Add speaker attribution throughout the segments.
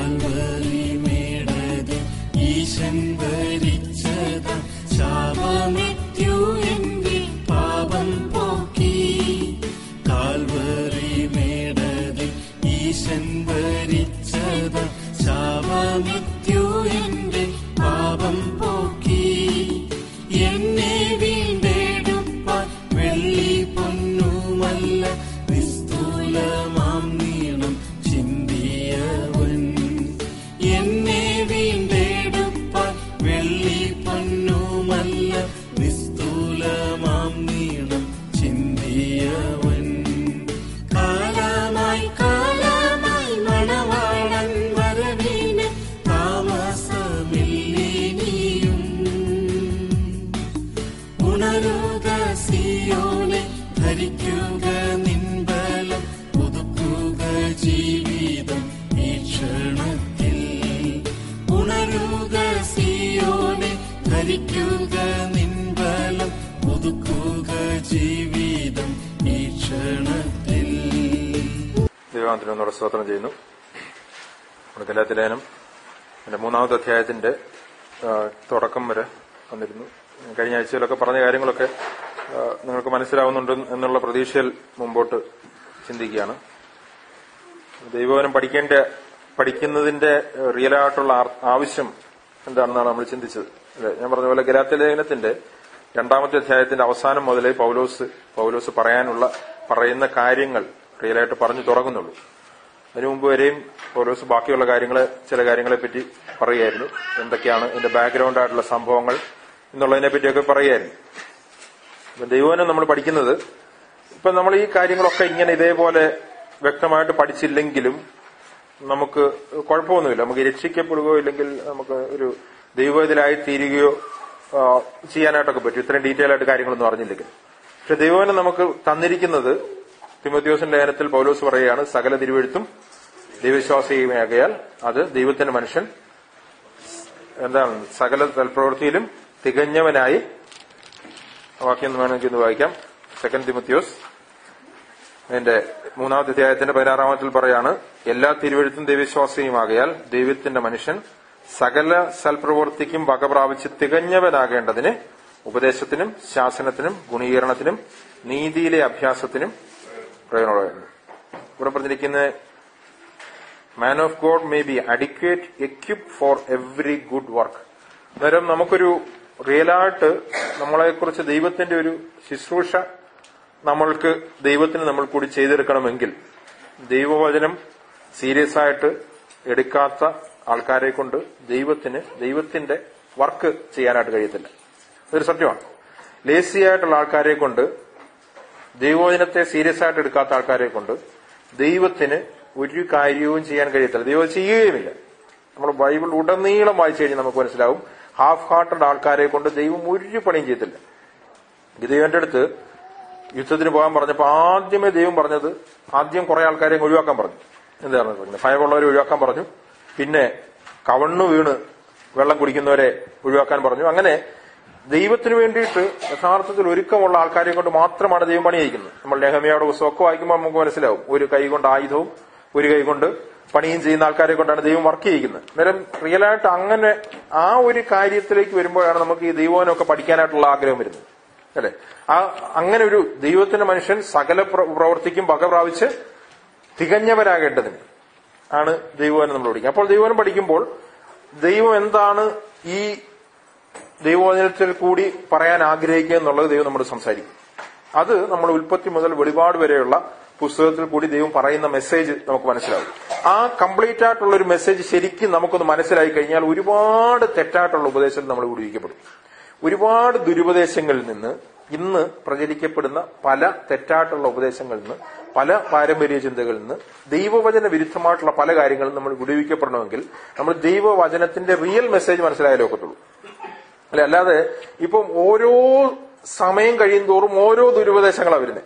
Speaker 1: Calvary മേടത് ഈശൻ ഭരിച്ചത ശാപമൃത്യു എന്റെ പാപം പോക്കി കാൽവറി മേടത് ഈശൻ ഭരിച്ചത ശാപമൃത്യു എന്റെ പാപം പോക്കി എന്നെ വീണ്ടെടുപ്പാൻ വെള്ളി പൊന്നുമല്ല നിസ്തൂലമാം നീളം ചിന്തിയവൻ എന്നെ വീണ്ടെടുപ്പാൻ വെള്ളി പൊന്നുമല്ല നിസ്തൂലമാം നീളം ചിന്തിയവൻ കാലമായി കാലമായി മണവാളൻ വരവിന് താമസമില്ലിനിയും ഉണരുക സിയോനെ ധരിക്കുക നിൻബലം പുതുക്കുക ജീവിതം ഈ ക്ഷണത്തിൽ ഉണരുക സിയോനെ ധരിക്കുക നിൻബലം പുതുക്കുക ജീവിതം ഈ ക്ഷണത്തിൽ
Speaker 2: ദൈവാന്തരനോട് സ്തോത്രം ചെയ്യുന്നു നമ്മുടെ ഗലാത്തിലേനം എന്റെ മൂന്നാമത്തെ അധ്യായത്തിന്റെ ആ, തുടക്കം വരെ വന്നിരുന്നു കഴിഞ്ഞ ആഴ്ചയിലൊക്കെ പറഞ്ഞ കാര്യങ്ങളൊക്കെ ആ, നിങ്ങൾക്ക് മനസ്സിലാവുന്നുണ്ട് എന്നുള്ള പ്രതീക്ഷയിൽ മുമ്പോട്ട് ചിന്തിക്കുകയാണ് ദൈവവനം പഠിക്കേണ്ട പഠിക്കുന്നതിന്റെ റിയൽ ആയിട്ടുള്ള ആർ- ആവശ്യം എന്താണെന്നാണ് നമ്മൾ ചിന്തിച്ചത് അല്ലെ ഞാൻ പറഞ്ഞ പോലെ ഗലാത്യ ലേഖനത്തിന്റെ രണ്ടാമത്തെ അധ്യായത്തിന്റെ അവസാനം മുതലേ പൗലോസ് പൗലോസ് പറയാനുള്ള പറയുന്ന കാര്യങ്ങൾ റിയലായിട്ട് പറഞ്ഞു തുടങ്ങുന്നുള്ളൂ അതിനു മുമ്പ് വരെയും പൗലോസ് ബാക്കിയുള്ള കാര്യങ്ങളെ ചില കാര്യങ്ങളെ പറ്റി പറയുമായിരുന്നു എന്തൊക്കെയാണ് ഇതിന്റെ ബാക്ക്ഗ്രൗണ്ട് ആയിട്ടുള്ള സംഭവങ്ങൾ എന്നുള്ളതിനെ പറ്റിയൊക്കെ പറയുമായിരുന്നു അപ്പൊ ദൈവവനം നമ്മൾ പഠിക്കുന്നത് ഇപ്പൊ നമ്മൾ ഈ കാര്യങ്ങളൊക്കെ ഇങ്ങനെ ഇതേപോലെ വ്യക്തമായിട്ട് പഠിച്ചില്ലെങ്കിലും നമുക്ക് കുഴപ്പമൊന്നുമില്ല നമുക്ക് രക്ഷിക്കപ്പെടുകയോ ഇല്ലെങ്കിൽ നമുക്ക് ഒരു ദൈവത്തിലായി തീരുകയോ ആ, ചെയ്യാനായിട്ടൊക്കെ പറ്റും ഇത്രയും ഡീറ്റെയിൽ ആയിട്ട് കാര്യങ്ങളൊന്നും അറിഞ്ഞില്ലെങ്കിൽ പക്ഷെ ദൈവവനം നമുക്ക് തന്നിരിക്കുന്നത് തിമോത്യോസിന്റെ ലേഖനത്തിൽ പൗലോസ് പറയുകയാണ് സകല തിരുവെഴുത്തും ദൈവവിശ്വാസിയുമാകയാൽ അത് ദൈവത്തിന്റെ മനുഷ്യൻ എന്താണ് സകല തൽപ്രവൃത്തിയിലും തികഞ്ഞവനായി ആ വാക്യം വേണമെങ്കിൽ ഒന്ന് വായിക്കാം സെക്കൻഡ് തിമത്യോസ് അതിന്റെ മൂന്നാമത്തെ അധ്യായത്തിന്റെ പതിനാറാമത്തിൽ പറയാണ് എല്ലാ തിരുവഴുത്തും ദൈവവിശ്വാസിയുമാകയാൽ ദൈവത്തിന്റെ മനുഷ്യൻ സകല സൽപ്രവൃത്തിക്കും വക പ്രാപിച്ച് തികഞ്ഞവനാകേണ്ടതിന് ഉപദേശത്തിനും ശാസനത്തിനും ഗുണീകരണത്തിനും നീതിയിലെ അഭ്യാസത്തിനും പ്രയോജനമായിരുന്നു ഇവിടെ പറഞ്ഞിരിക്കുന്ന man of God may be adequate equip for every good work അന്നേരം നമുക്കൊരു റിയലായിട്ട് നമ്മളെക്കുറിച്ച് ദൈവത്തിന്റെ ഒരു ശുശ്രൂഷ നമ്മൾക്ക് ദൈവത്തിന് നമ്മൾ കൂടി ചെയ്തെടുക്കണമെങ്കിൽ ദൈവവചനം സീരിയസ് ആയിട്ട് എടുക്കാത്ത ആൾക്കാരെ കൊണ്ട് ദൈവത്തിന് ദൈവത്തിന്റെ വർക്ക് ചെയ്യാനായിട്ട് കഴിയത്തില്ല അതൊരു സത്യമാണ് ലേസി ആയിട്ടുള്ള ആൾക്കാരെ കൊണ്ട് ദൈവവചനത്തെ സീരിയസ് ആയിട്ട് എടുക്കാത്ത ആൾക്കാരെ കൊണ്ട് ദൈവത്തിന് ഒരു കാര്യവും ചെയ്യാൻ കഴിയത്തില്ല ദൈവം അത് ചെയ്യുകയുമില്ല നമ്മൾ ബൈബിൾ ഉടനീളം വായിച്ചു കഴിഞ്ഞാൽ നമുക്ക് മനസ്സിലാവും ഹാഫ് ഹാർട്ടഡ് ആൾക്കാരെ കൊണ്ട് ദൈവം ഒരു പണിയും ചെയ്യത്തില്ല ഗിതയോന്റെ അടുത്ത് യുദ്ധത്തിന് പോകാൻ പറഞ്ഞപ്പോ ആദ്യമേ ദൈവം പറഞ്ഞത് ആദ്യം കുറെ ആൾക്കാരെ ഒഴിവാക്കാൻ പറഞ്ഞു എന്താണ് പറഞ്ഞത് ഭയമുള്ളവരെ ഒഴിവാക്കാൻ പറഞ്ഞു പിന്നെ കവണ്ണു വീണ് വെള്ളം കുടിക്കുന്നവരെ ഒഴിവാക്കാൻ പറഞ്ഞു അങ്ങനെ ദൈവത്തിന് വേണ്ടിയിട്ട് യഥാർത്ഥത്തിൽ ഒരുക്കമുള്ള ആൾക്കാരെ കൊണ്ട് മാത്രമാണ് ദൈവം പണി ചെയ്യിക്കുന്നത് നമ്മൾ നെഹമിയുടെ പുസ്തകമൊക്കെ വായിക്കുമ്പോൾ നമുക്ക് മനസ്സിലാവും ഒരു കൈ കൊണ്ട് ആയുധവും ഒരു കൈ കൊണ്ട് പണിയും ചെയ്യുന്ന ആൾക്കാരെ കൊണ്ടാണ് ദൈവം വർക്ക് ചെയ്യിക്കുന്നത് അന്നേരം റിയലായിട്ട് അങ്ങനെ ആ ഒരു കാര്യത്തിലേക്ക് വരുമ്പോഴാണ് നമുക്ക് ഈ ദൈവവനമൊക്കെ പഠിക്കാനായിട്ടുള്ള ആഗ്രഹം വരുന്നത് അല്ലെ ആ അങ്ങനെ ഒരു ദൈവത്തിന്റെ മനുഷ്യൻ സകല പ്ര- പ്രവൃത്തിക്കും വക പ്രാപിച്ച് തികഞ്ഞവരാകേണ്ടതിന് ആണ് ദൈവവനം നമ്മൾ പഠിക്കുക അപ്പോൾ ദൈവവനം പഠിക്കുമ്പോൾ ദൈവം എന്താണ് ഈ ദൈവവചനത്തിൽ കൂടി പറയാൻ ആഗ്രഹിക്കുക എന്നുള്ളത് ദൈവം നമ്മൾ സംസാരിക്കും അത് നമ്മൾ ഉൽപ്പത്തി മുതൽ വെളിപാട് വരെയുള്ള പുസ്തകത്തിൽ കൂടി ദൈവം പറയുന്ന മെസ്സേജ് നമുക്ക് മനസ്സിലാവും ആ കംപ്ലീറ്റ് ആയിട്ടുള്ള ഒരു മെസ്സേജ് ശരിക്കും നമുക്കൊന്ന് മനസ്സിലായി കഴിഞ്ഞാൽ ഒരുപാട് തെറ്റായിട്ടുള്ള ഉപദേശം നമ്മൾ വിടുവിക്കപ്പെടും ഒരുപാട് ദുരുപദേശങ്ങളിൽ നിന്ന് ഇന്ന് പ്രചരിക്കപ്പെടുന്ന പല തെറ്റായിട്ടുള്ള ഉപദേശങ്ങളിൽ നിന്ന് പല പാരമ്പര്യ ചിന്തകളിൽ നിന്ന് ദൈവവചന വിരുദ്ധമായിട്ടുള്ള പല കാര്യങ്ങളും നമ്മൾ വിടുവിക്കപ്പെടണമെങ്കിൽ നമ്മൾ ദൈവവചനത്തിന്റെ റിയൽ മെസ്സേജ് മനസ്സിലായാലേ ഒക്കത്തുള്ളൂ അല്ലെ അല്ലാതെ ഇപ്പം ഓരോ സമയം കഴിയും തോറും ഓരോ ദുരുപദേശങ്ങളാണ് വരുന്നത്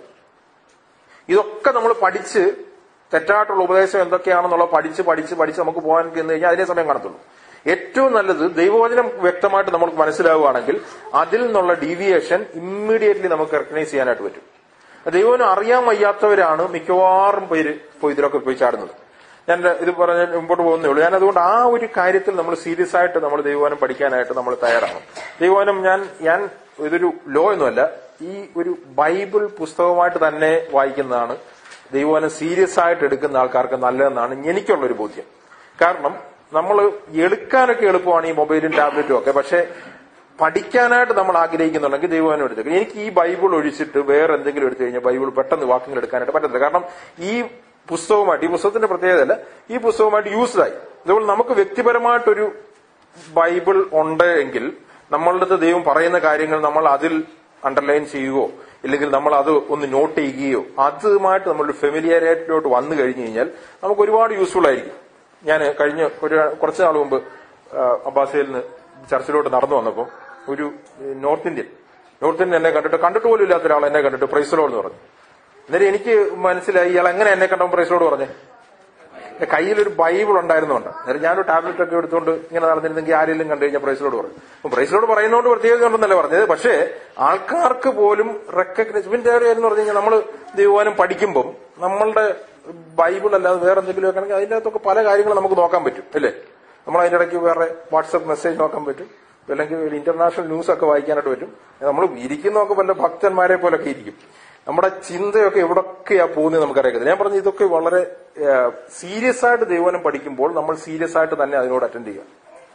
Speaker 2: ഇതൊക്കെ നമ്മൾ പഠിച്ച് തെറ്റായിട്ടുള്ള ഉപദേശം എന്തൊക്കെയാണെന്നുള്ള പഠിച്ച് പഠിച്ച് പഠിച്ച് നമുക്ക് പോകാൻ ചെന്ന് കഴിഞ്ഞാൽ അതിനെ സമയം കാണത്തുള്ളൂ ഏറ്റവും നല്ലത് ദൈവവചനം വ്യക്തമായിട്ട് നമുക്ക് മനസ്സിലാവുകയാണെങ്കിൽ അതിൽ നിന്നുള്ള ഡീവിയേഷൻ ഇമ്മീഡിയറ്റ്ലി നമുക്ക് റെക്കഗ്നൈസ് ചെയ്യാനായിട്ട് പറ്റും ദൈവവനം അറിയാൻ വയ്യാത്തവരാണ് മിക്കവാറും പേര് പോയി ഇതിലൊക്കെ പോയി ചാടുന്നത് ഞാൻ ഇത് പറഞ്ഞ് മുമ്പോട്ട് പോകുന്നേ ഉള്ളൂ ഞാൻ അതുകൊണ്ട് ആ ഒരു കാര്യത്തിൽ നമ്മൾ സീരിയസ് ആയിട്ട് നമ്മൾ ദൈവവാനം പഠിക്കാനായിട്ട് നമ്മൾ തയ്യാറാണ് ദൈവവാനം ഞാൻ ഞാൻ ഇതൊരു ലോ ഒന്നുമല്ല ഈ ഒരു ബൈബിൾ പുസ്തകമായിട്ട് തന്നെ വായിക്കുന്നതാണ് ദൈവവാനം സീരിയസ് ആയിട്ട് എടുക്കുന്ന ആൾക്കാർക്ക് നല്ലതെന്നാണ് എനിക്കുള്ള ഒരു ബോധ്യം കാരണം നമ്മൾ എടുക്കാനൊക്കെ എളുപ്പമാണ് ഈ മൊബൈലും ടാബ്ലറ്റും ഒക്കെ പക്ഷെ പഠിക്കാനായിട്ട് നമ്മൾ ആഗ്രഹിക്കുന്നുണ്ടെങ്കിൽ ദൈവവാനം എടുത്തേക്കും എനിക്ക് ഈ ബൈബിൾ ഒഴിച്ചിട്ട് വേറെ എന്തെങ്കിലും എടുത്തു കഴിഞ്ഞാൽ ബൈബിൾ പെട്ടെന്ന് വാക്കുകൾ എടുക്കാനായിട്ട് പറ്റത്തില്ല കാരണം ഈ പുസ്തകമായിട്ട് ഈ പുസ്തകത്തിന്റെ പ്രത്യേകതയല്ല ഈ പുസ്തകമായിട്ട് യൂസ്ഡ് ആയി അതുപോലെ നമുക്ക് വ്യക്തിപരമായിട്ടൊരു ബൈബിൾ ഉണ്ട് എങ്കിൽ നമ്മളുടെ അടുത്ത് ദൈവം പറയുന്ന കാര്യങ്ങൾ നമ്മൾ അതിൽ അണ്ടർലൈൻ ചെയ്യുകയോ ഇല്ലെങ്കിൽ നമ്മൾ അത് ഒന്ന് നോട്ട് ചെയ്യുകയോ അതുമായിട്ട് നമ്മളൊരു ഫെമിലിയറിറ്റിലോട്ട് വന്നു കഴിഞ്ഞു കഴിഞ്ഞാൽ നമുക്ക് ഒരുപാട് യൂസ്ഫുൾ ആയിരിക്കും ഞാൻ കഴിഞ്ഞ ഒരു കുറച്ച് നാൾ മുമ്പ് ആ, അബ്ബാസയിൽ നിന്ന് ചർച്ചിലോട്ട് നടന്നു വന്നപ്പോൾ ഒരു ഏഹ്, നോർത്ത് ഇന്ത്യൻ നോർത്ത് ഇന്ത്യൻ എന്നെ കണ്ടിട്ട് കണ്ടിട്ട് പോലും ഇല്ലാത്ത ഒരാൾ എന്നെ കണ്ടിട്ട് പ്രൈസലോട് എന്ന് പറഞ്ഞു അന്നേരം എനിക്ക് മനസ്സിലായി ഇയാൾ എങ്ങനെ എന്നെ കണ്ടപ്പോൾ പ്രൈസലോട് പറഞ്ഞേ എന്റെ കയ്യിലൊരു ബൈബിൾ ഉണ്ടായിരുന്നുണ്ട് അന്നേരം ഞാനൊരു ടാബ്ലറ്റ് ഒക്കെ എടുത്തുകൊണ്ട് ഇങ്ങനെ നടന്നിരുന്നെങ്കിൽ ആരെങ്കിലും കണ്ടു കഴിഞ്ഞാൽ പ്രൈസിലോട് പറയും അപ്പൊ പ്രൈസിലോട് പറയുന്നതുകൊണ്ട് പ്രത്യേകത ഉണ്ടെന്നല്ല പറഞ്ഞത് പക്ഷേ ആൾക്കാർക്ക് പോലും റെക്കഗ്നൈസ് പിന്നെ വേറെ എന്ന് പറഞ്ഞു കഴിഞ്ഞാൽ നമ്മൾ ദൈവവാനം പഠിക്കുമ്പം നമ്മളുടെ ബൈബിൾ അല്ലാതെ വേറെ എന്തെങ്കിലും ഒക്കെ ആണെങ്കിൽ അതിന്റെ അകത്തൊക്കെ പല കാര്യങ്ങളും നമുക്ക് നോക്കാൻ പറ്റും അല്ലേ നമ്മൾ അതിന്റെ ഇടയ്ക്ക് വേറെ വാട്സപ്പ് മെസ്സേജ് നോക്കാൻ പറ്റും അല്ലെങ്കിൽ ഒരു ഇന്റർനാഷണൽ ന്യൂസ് ഒക്കെ വായിക്കാനായിട്ട് പറ്റും നമ്മൾ ഇരിക്കുന്നതൊക്കെ വല്ല ഭക്തന്മാരെ പോലൊക്കെ ഇരിക്കും നമ്മുടെ ചിന്തയൊക്കെ എവിടൊക്കെയാ പോകുന്നത് നമുക്കറിയാം ഞാൻ പറഞ്ഞു ഇതൊക്കെ വളരെ സീരിയസ് ആയിട്ട് ദൈവനം പഠിക്കുമ്പോൾ നമ്മൾ സീരിയസ് ആയിട്ട് തന്നെ അതിനോട് അറ്റൻഡ് ചെയ്യുക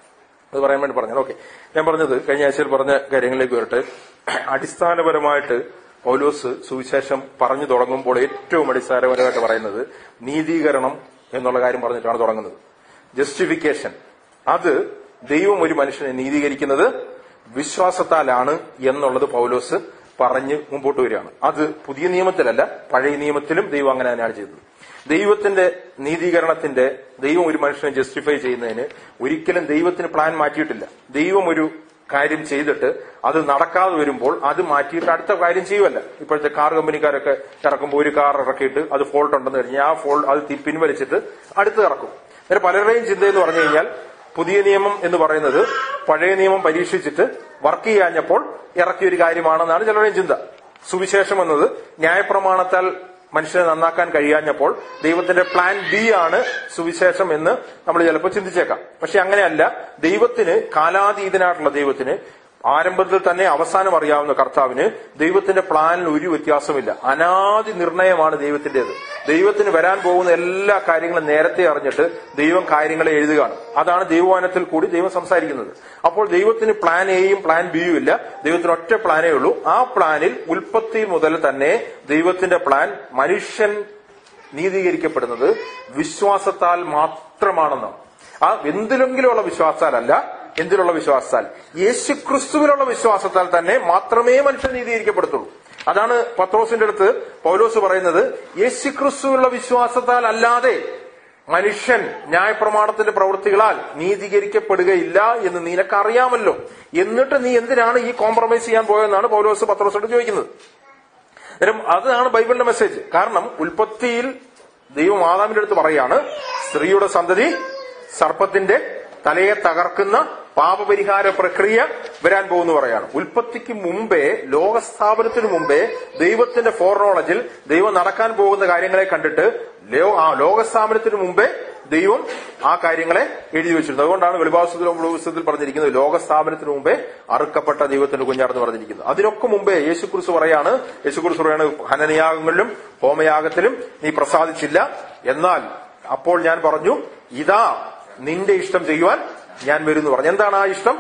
Speaker 2: അത് പറയാൻ വേണ്ടി പറഞ്ഞു ഓക്കെ ഞാൻ പറഞ്ഞത് കഴിഞ്ഞ ആഴ്ചയിൽ പറഞ്ഞ കാര്യങ്ങളിലേക്ക് വരട്ടെ അടിസ്ഥാനപരമായിട്ട് പൗലോസ് സുവിശേഷം പറഞ്ഞു തുടങ്ങുമ്പോൾ ഏറ്റവും അടിസ്ഥാനപരമായിട്ട് പറയുന്നത് നീതീകരണം എന്നുള്ള കാര്യം പറഞ്ഞിട്ടാണ് തുടങ്ങുന്നത് ജസ്റ്റിഫിക്കേഷൻ അത് ദൈവം ഒരു മനുഷ്യനെ നീതീകരിക്കുന്നത് വിശ്വാസത്താലാണ് എന്നുള്ളത് പൗലോസ് പറഞ്ഞ് മുമ്പോട്ട് വരികയാണ് അത് പുതിയ നിയമത്തിലല്ല പഴയ നിയമത്തിലും ദൈവം അങ്ങനെ തന്നെയാണ് ചെയ്തത് ദൈവത്തിന്റെ നീതീകരണത്തിന്റെ ദൈവം ഒരു മനുഷ്യനെ ജസ്റ്റിഫൈ ചെയ്യുന്നതിന് ഒരിക്കലും ദൈവത്തിന് പ്ലാൻ മാറ്റിയിട്ടില്ല ദൈവം ഒരു കാര്യം ചെയ്തിട്ട് അത് നടക്കാതെ വരുമ്പോൾ അത് മാറ്റിയിട്ട് അടുത്ത കാര്യം ചെയ്യുമല്ല ഇപ്പോഴത്തെ കാർ കമ്പനിക്കാരൊക്കെ ഇറക്കുമ്പോൾ ഒരു കാർ ഇറക്കിയിട്ട് അത് ഫോൾട്ട് ഉണ്ടെന്ന് കഴിഞ്ഞാൽ ആ ഫോൾട്ട് അത് തി- പിൻവലിച്ചിട്ട് അടുത്ത് ഇറക്കും അന്നേരം പലരുടെയും ചിന്ത എന്ന് പറഞ്ഞു കഴിഞ്ഞാൽ പുതിയ നിയമം എന്ന് പറയുന്നത് പഴയ നിയമം പരീക്ഷിച്ചിട്ട് വർക്ക് ചെയ്യാഞ്ഞപ്പോൾ ഇറക്കിയ ഒരു കാര്യമാണെന്നാണ് ചിലരുടെയും ചിന്ത സുവിശേഷം എന്നത് ന്യായപ്രമാണത്താൽ മനുഷ്യനെ നന്നാക്കാൻ കഴിയാഞ്ഞപ്പോൾ ദൈവത്തിന്റെ പ്ലാൻ ബി ആണ് സുവിശേഷം എന്ന് നമ്മൾ ചിലപ്പോൾ ചിന്തിച്ചേക്കാം പക്ഷെ അങ്ങനെയല്ല ദൈവത്തിന് കാലാതീതനായിട്ടുള്ള ദൈവത്തിന് ആരംഭത്തിൽ തന്നെ അവസാനം അറിയാവുന്ന കർത്താവിന് ദൈവത്തിന്റെ പ്ലാനിൽ ഒരു വ്യത്യാസമില്ല അനാദി നിർണയമാണ് ദൈവത്തിന്റേത് ദൈവത്തിന് വരാൻ പോകുന്ന എല്ലാ കാര്യങ്ങളും നേരത്തെ അറിഞ്ഞിട്ട് ദൈവം കാര്യങ്ങളെ എഴുതുകയാണ് അതാണ് ദൈവവാനത്തിൽ കൂടി ദൈവം സംസാരിക്കുന്നത് അപ്പോൾ ദൈവത്തിന് പ്ലാൻ എയും പ്ലാൻ ബിയും ഇല്ല ദൈവത്തിന് ഒറ്റ പ്ലാനേ ഉള്ളൂ ആ പ്ലാനിൽ ഉൽപ്പത്തി മുതൽ തന്നെ ദൈവത്തിന്റെ പ്ലാൻ മനുഷ്യൻ നീതീകരിക്കപ്പെടുന്നത് വിശ്വാസത്താൽ മാത്രമാണെന്നാണ് ആ എന്തിലെങ്കിലുമുള്ള വിശ്വാസത്താലല്ല എന്തിലുള്ള വിശ്വാസത്താൽ യേശുക്രിസ്തുവിലുള്ള വിശ്വാസത്താൽ തന്നെ മാത്രമേ മനുഷ്യൻ നീതീകരിക്കപ്പെടുത്തുള്ളൂ അതാണ് പത്രോസിന്റെ അടുത്ത് പൗലോസ് പറയുന്നത് യേശുക്രിസ്തുവിലുള്ള വിശ്വാസത്താൽ അല്ലാതെ മനുഷ്യൻ ന്യായപ്രമാണത്തിന്റെ പ്രവൃത്തികളാൽ നീതീകരിക്കപ്പെടുകയില്ല എന്ന് നിനക്കറിയാമല്ലോ എന്നിട്ട് നീ എന്തിനാണ് ഈ കോംപ്രമൈസ് ചെയ്യാൻ പോയെന്നാണ് പൗലോസ് പത്രോസോട് ചോദിക്കുന്നത് അന്നേരം അതാണ് ബൈബിളിന്റെ മെസ്സേജ് കാരണം ഉൽപ്പത്തിയിൽ ദൈവം ആദാമിന്റെ അടുത്ത് പറയാണ് സ്ത്രീയുടെ സന്തതി സർപ്പത്തിന്റെ തലയെ തകർക്കുന്ന പാപപരിഹാര പ്രക്രിയ വരാൻ പോകുന്നു പറയാണ് ഉൽപ്പത്തിക്ക് മുമ്പേ ലോകസ്ഥാപനത്തിന് മുമ്പേ ദൈവത്തിന്റെ ഫോർനോളജിൽ ദൈവം നടക്കാൻ പോകുന്ന കാര്യങ്ങളെ കണ്ടിട്ട് ലോ- ആ ലോകസ്ഥാപനത്തിന് മുമ്പേ ദൈവം ആ കാര്യങ്ങളെ എഴുതി വെച്ചിരുന്നു അതുകൊണ്ടാണ് വെളിഭാവസത്തിൽ പറഞ്ഞിരിക്കുന്നത് ലോകസ്ഥാപനത്തിന് മുമ്പേ അറുക്കപ്പെട്ട ദൈവത്തിന്റെ കുഞ്ഞാടെന്ന് പറഞ്ഞിരിക്കുന്നത് അതിനൊക്കെ മുമ്പേ യേശുക്രിസ്തു പറയാണ് യേശുക്രിസ്തു പറയാണ് ഹനനയാഗങ്ങളിലും ഹോമയാഗത്തിലും നീ പ്രസാദിച്ചില്ല എന്നാൽ അപ്പോൾ ഞാൻ പറഞ്ഞു ഇതാ നിന്റെ ഇഷ്ടം ചെയ്യുവാൻ ഞാൻ വരുന്നു പറഞ്ഞു എന്താണ് ആ ഇഷ്ടം